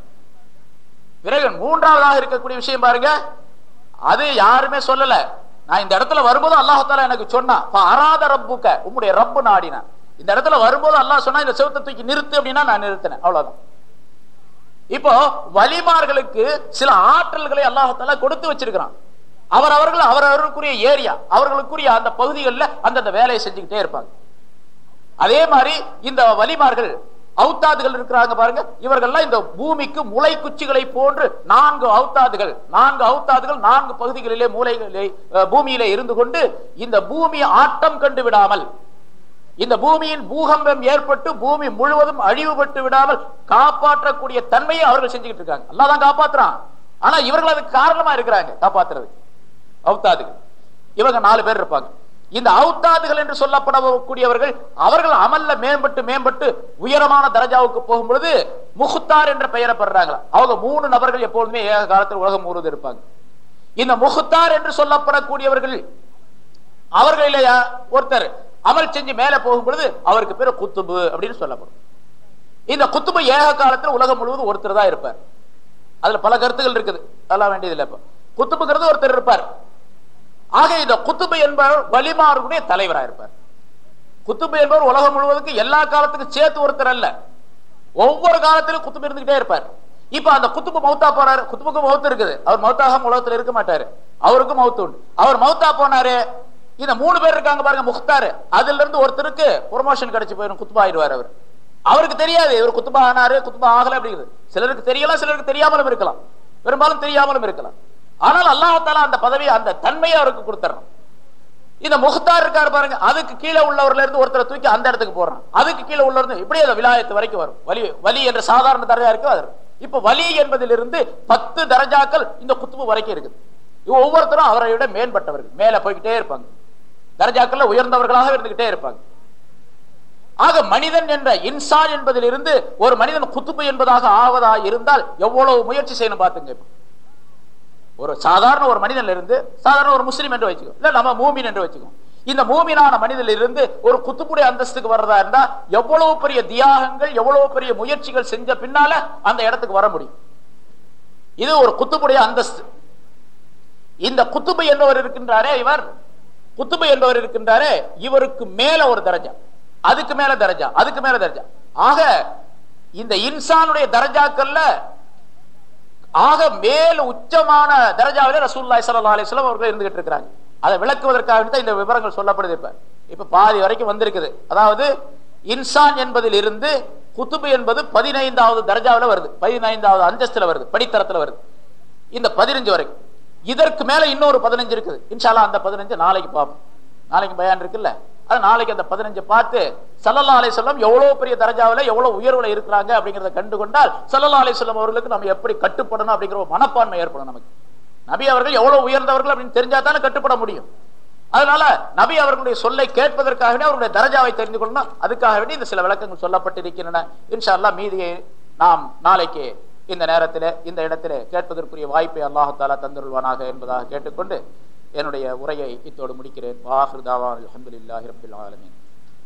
பிறகு மூன்றாவதாக இருக்கக்கூடிய விஷயம் பாருங்க அது யாருமே சொல்லல நான் இந்த இடத்துல வரும்போது அல்லாஹால எனக்கு சொன்னா அராத ரப்புக்க உம்முடைய ரப்பு நாடினா இந்த இடத்துல வரும்போது அல்லாஹ் சொன்னா இந்த செவத்தை தூக்கி நிறுத்து அப்படின்னா நான் நிறுத்தினேன் அவ்வளவுதான் இப்போ வலிமார்களுக்கு சில ஆற்றல்களை அல்லாஹால கொடுத்து வச்சிருக்கிறான் அவர் அவர்கள் அவரவர்களுக்குரிய ஏரியா அவர்களுக்குரிய அந்த பகுதிகளில் அந்தந்த வேலையை செஞ்சுக்கிட்டே இருப்பாங்க அதே மாதிரி இந்த வலிமார்கள் அவுத்தாதுகள் இருக்கிறாங்க பாருங்க இவர்கள்லாம் இந்த பூமிக்கு முளை குச்சிகளை போன்று நான்கு அவுத்தாதுகள் நான்கு அவுத்தாதுகள் நான்கு பகுதிகளிலே மூலைகளிலே பூமியிலே இருந்து கொண்டு இந்த பூமி ஆட்டம் கண்டு விடாமல் இந்த பூமியின் பூகம்பம் ஏற்பட்டு பூமி முழுவதும் அழிவுபட்டு விடாமல் காப்பாற்றக்கூடிய தன்மையை அவர்கள் செஞ்சுக்கிட்டு இருக்காங்க அல்லாதான் காப்பாத்துறான் ஆனா இவர்கள் அதுக்கு காரணமா இருக்கிறாங்க காப்பாத்துறது அவுத்தாதுகள் இவங்க நாலு பேர் இருப்பாங்க இந்த அவுத்தாதுகள் என்று சொல்லப்படக்கூடியவர்கள் அவர்கள் அமல்ல மேம்பட்டு மேம்பட்டு உயரமான தரஜாவுக்கு போகும் பொழுது முகுத்தார் என்ற பெயரை பெறாங்களா அவங்க மூணு நபர்கள் எப்பொழுதுமே ஏக காலத்தில் உலகம் முழுவதும் இருப்பாங்க இந்த முகுத்தார் என்று சொல்லப்படக்கூடியவர்கள் அவர்களில ஒருத்தர் அமல் செஞ்சு மேல போகும் பொழுது அவருக்கு பேரு குத்துபு அப்படின்னு சொல்லப்படும் இந்த குத்துபு ஏக காலத்தில் உலகம் முழுவதும் ஒருத்தர் தான் இருப்பார் அதுல பல கருத்துகள் இருக்குது அதெல்லாம் வேண்டியதில்லை இப்ப குத்துபுங்கிறது ஒருத்தர் இருப்பார் ஆக இந்த குத்துபு என்பவர் வலிமாருடைய தலைவராக இருப்பார் குத்துபு என்பவர் உலகம் முழுவதுக்கு எல்லா காலத்துக்கும் சேர்த்து ஒருத்தர் அல்ல ஒவ்வொரு காலத்திலும் குத்துபு இருந்துகிட்டே இருப்பார் இப்ப அந்த குத்துபு மௌத்தா போறாரு குத்துபுக்கு மௌத்து இருக்குது அவர் மௌத்தாக உலகத்துல இருக்க மாட்டாரு அவருக்கும் மௌத்து உண்டு அவர் மௌத்தா போனாரு இந்த மூணு பேர் இருக்காங்க பாருங்க முக்தாரு அதுல இருந்து ஒருத்தருக்கு ப்ரொமோஷன் கிடைச்சு போயிடும் குத்துபா ஆயிடுவார் அவர் அவருக்கு தெரியாது இவர் குத்துபா ஆனாரு குத்துபா ஆகல அப்படிங்கிறது சிலருக்கு தெரியலாம் சிலருக்கு தெரியாமலும் இருக்கலாம் பெரும்பாலும் தெரியாமலும் இருக்கலாம் ஆனால் அல்லாஹால அந்த பதவியை அந்த தன்மையை அவருக்கு கொடுத்துறான் இந்த முகத்தார் இருக்காரு பாருங்க அதுக்கு கீழே உள்ளவர்ல இருந்து ஒருத்தரை தூக்கி அந்த இடத்துக்கு போடுறான் அதுக்கு கீழே உள்ள இருந்து இப்படியே அந்த விலாயத்து வரைக்கும் வரும் வலி வலி என்ற சாதாரண தரஜா இருக்கு அது இப்ப வலி என்பதிலிருந்து பத்து தரஜாக்கள் இந்த குத்துபு வரைக்கும் இருக்குது இவ ஒவ்வொருத்தரும் அவரை விட மேம்பட்டவர்கள் மேல போய்கிட்டே இருப்பாங்க தரஜாக்கள்ல உயர்ந்தவர்களாக இருந்துகிட்டே இருப்பாங்க ஆக மனிதன் என்ற இன்சான் என்பதிலிருந்து ஒரு மனிதன் குத்துபு என்பதாக ஆவதா இருந்தால் எவ்வளவு முயற்சி செய்யணும் பாத்துங்க இப்ப ஒரு சாதாரண ஒரு மனிதன்ல இருந்து சாதாரண ஒரு முஸ்லீம் என்று வச்சுக்கோ இல்ல நம்ம மூமின் என்று வச்சுக்கோ இந்த மூமினான மனிதனில் இருந்து ஒரு குத்துப்புடைய அந்தஸ்துக்கு வர்றதா இருந்தா எவ்வளவு பெரிய தியாகங்கள் எவ்வளவு பெரிய முயற்சிகள் செஞ்ச பின்னால அந்த இடத்துக்கு வர முடியும் இது ஒரு குத்துப்புடைய அந்தஸ்து இந்த குத்துபு என்பவர் இருக்கின்றாரே இவர் குத்துபு என்பவர் இருக்கின்றாரே இவருக்கு மேல ஒரு தரஜா அதுக்கு மேல தரஜா அதுக்கு மேல தரஜா ஆக இந்த இன்சானுடைய தரஜாக்கள்ல ஆக மேல் உச்சமான தரஜாவிலே ரசூல்லாய் சல்லா அலிஸ்லாம் அவர்கள் இருந்துகிட்டு இருக்கிறாங்க அதை விளக்குவதற்காக தான் இந்த விவரங்கள் சொல்லப்படுது இப்ப இப்ப பாதி வரைக்கும் வந்திருக்குது அதாவது இன்சான் என்பதில் இருந்து குத்துபு என்பது பதினைந்தாவது தரஜாவில் வருது பதினைந்தாவது அந்தஸ்துல வருது படித்தரத்துல வருது இந்த பதினஞ்சு வரைக்கும் இதற்கு மேல இன்னொரு பதினஞ்சு இருக்குது இன்ஷால்லா அந்த பதினஞ்சு நாளைக்கு பார்ப்போம் நாளைக்கு பயான் இருக்குல்ல அது நாளைக்கு அந்த பதினஞ்சு பார்த்து சல்லல்லா அலை சொல்லம் எவ்வளவு பெரிய தரஜாவில் எவ்வளவு உயர்வுல இருக்கிறாங்க அப்படிங்கறத கண்டு கொண்டால் சல்லல்லா அலை சொல்லம் அவர்களுக்கு நம்ம எப்படி கட்டுப்படணும் அப்படிங்கிற ஒரு மனப்பான்மை ஏற்படும் நமக்கு நபி அவர்கள் எவ்வளவு உயர்ந்தவர்கள் அப்படின்னு தெரிஞ்சா தானே கட்டுப்பட முடியும் அதனால நபி அவர்களுடைய சொல்லை கேட்பதற்காக வேண்டி அவருடைய தரஜாவை தெரிந்து கொள்ளணும் அதுக்காக வேண்டி இந்த சில விளக்கங்கள் சொல்லப்பட்டிருக்கின்றன இன்ஷா அல்லாஹ் மீதியை நாம் நாளைக்கு இந்த நேரத்தில் இந்த இடத்திலே கேட்பதற்குரிய வாய்ப்பை அல்லாஹாலா தந்துருள்வானாக என்பதாக கேட்டுக்கொண்டு என்னுடைய உரையை இத்தோடு முடிக்கிறேன் வாஹிருதாவான் அலமதுல்லாஹி ரபில் ஆலமீன்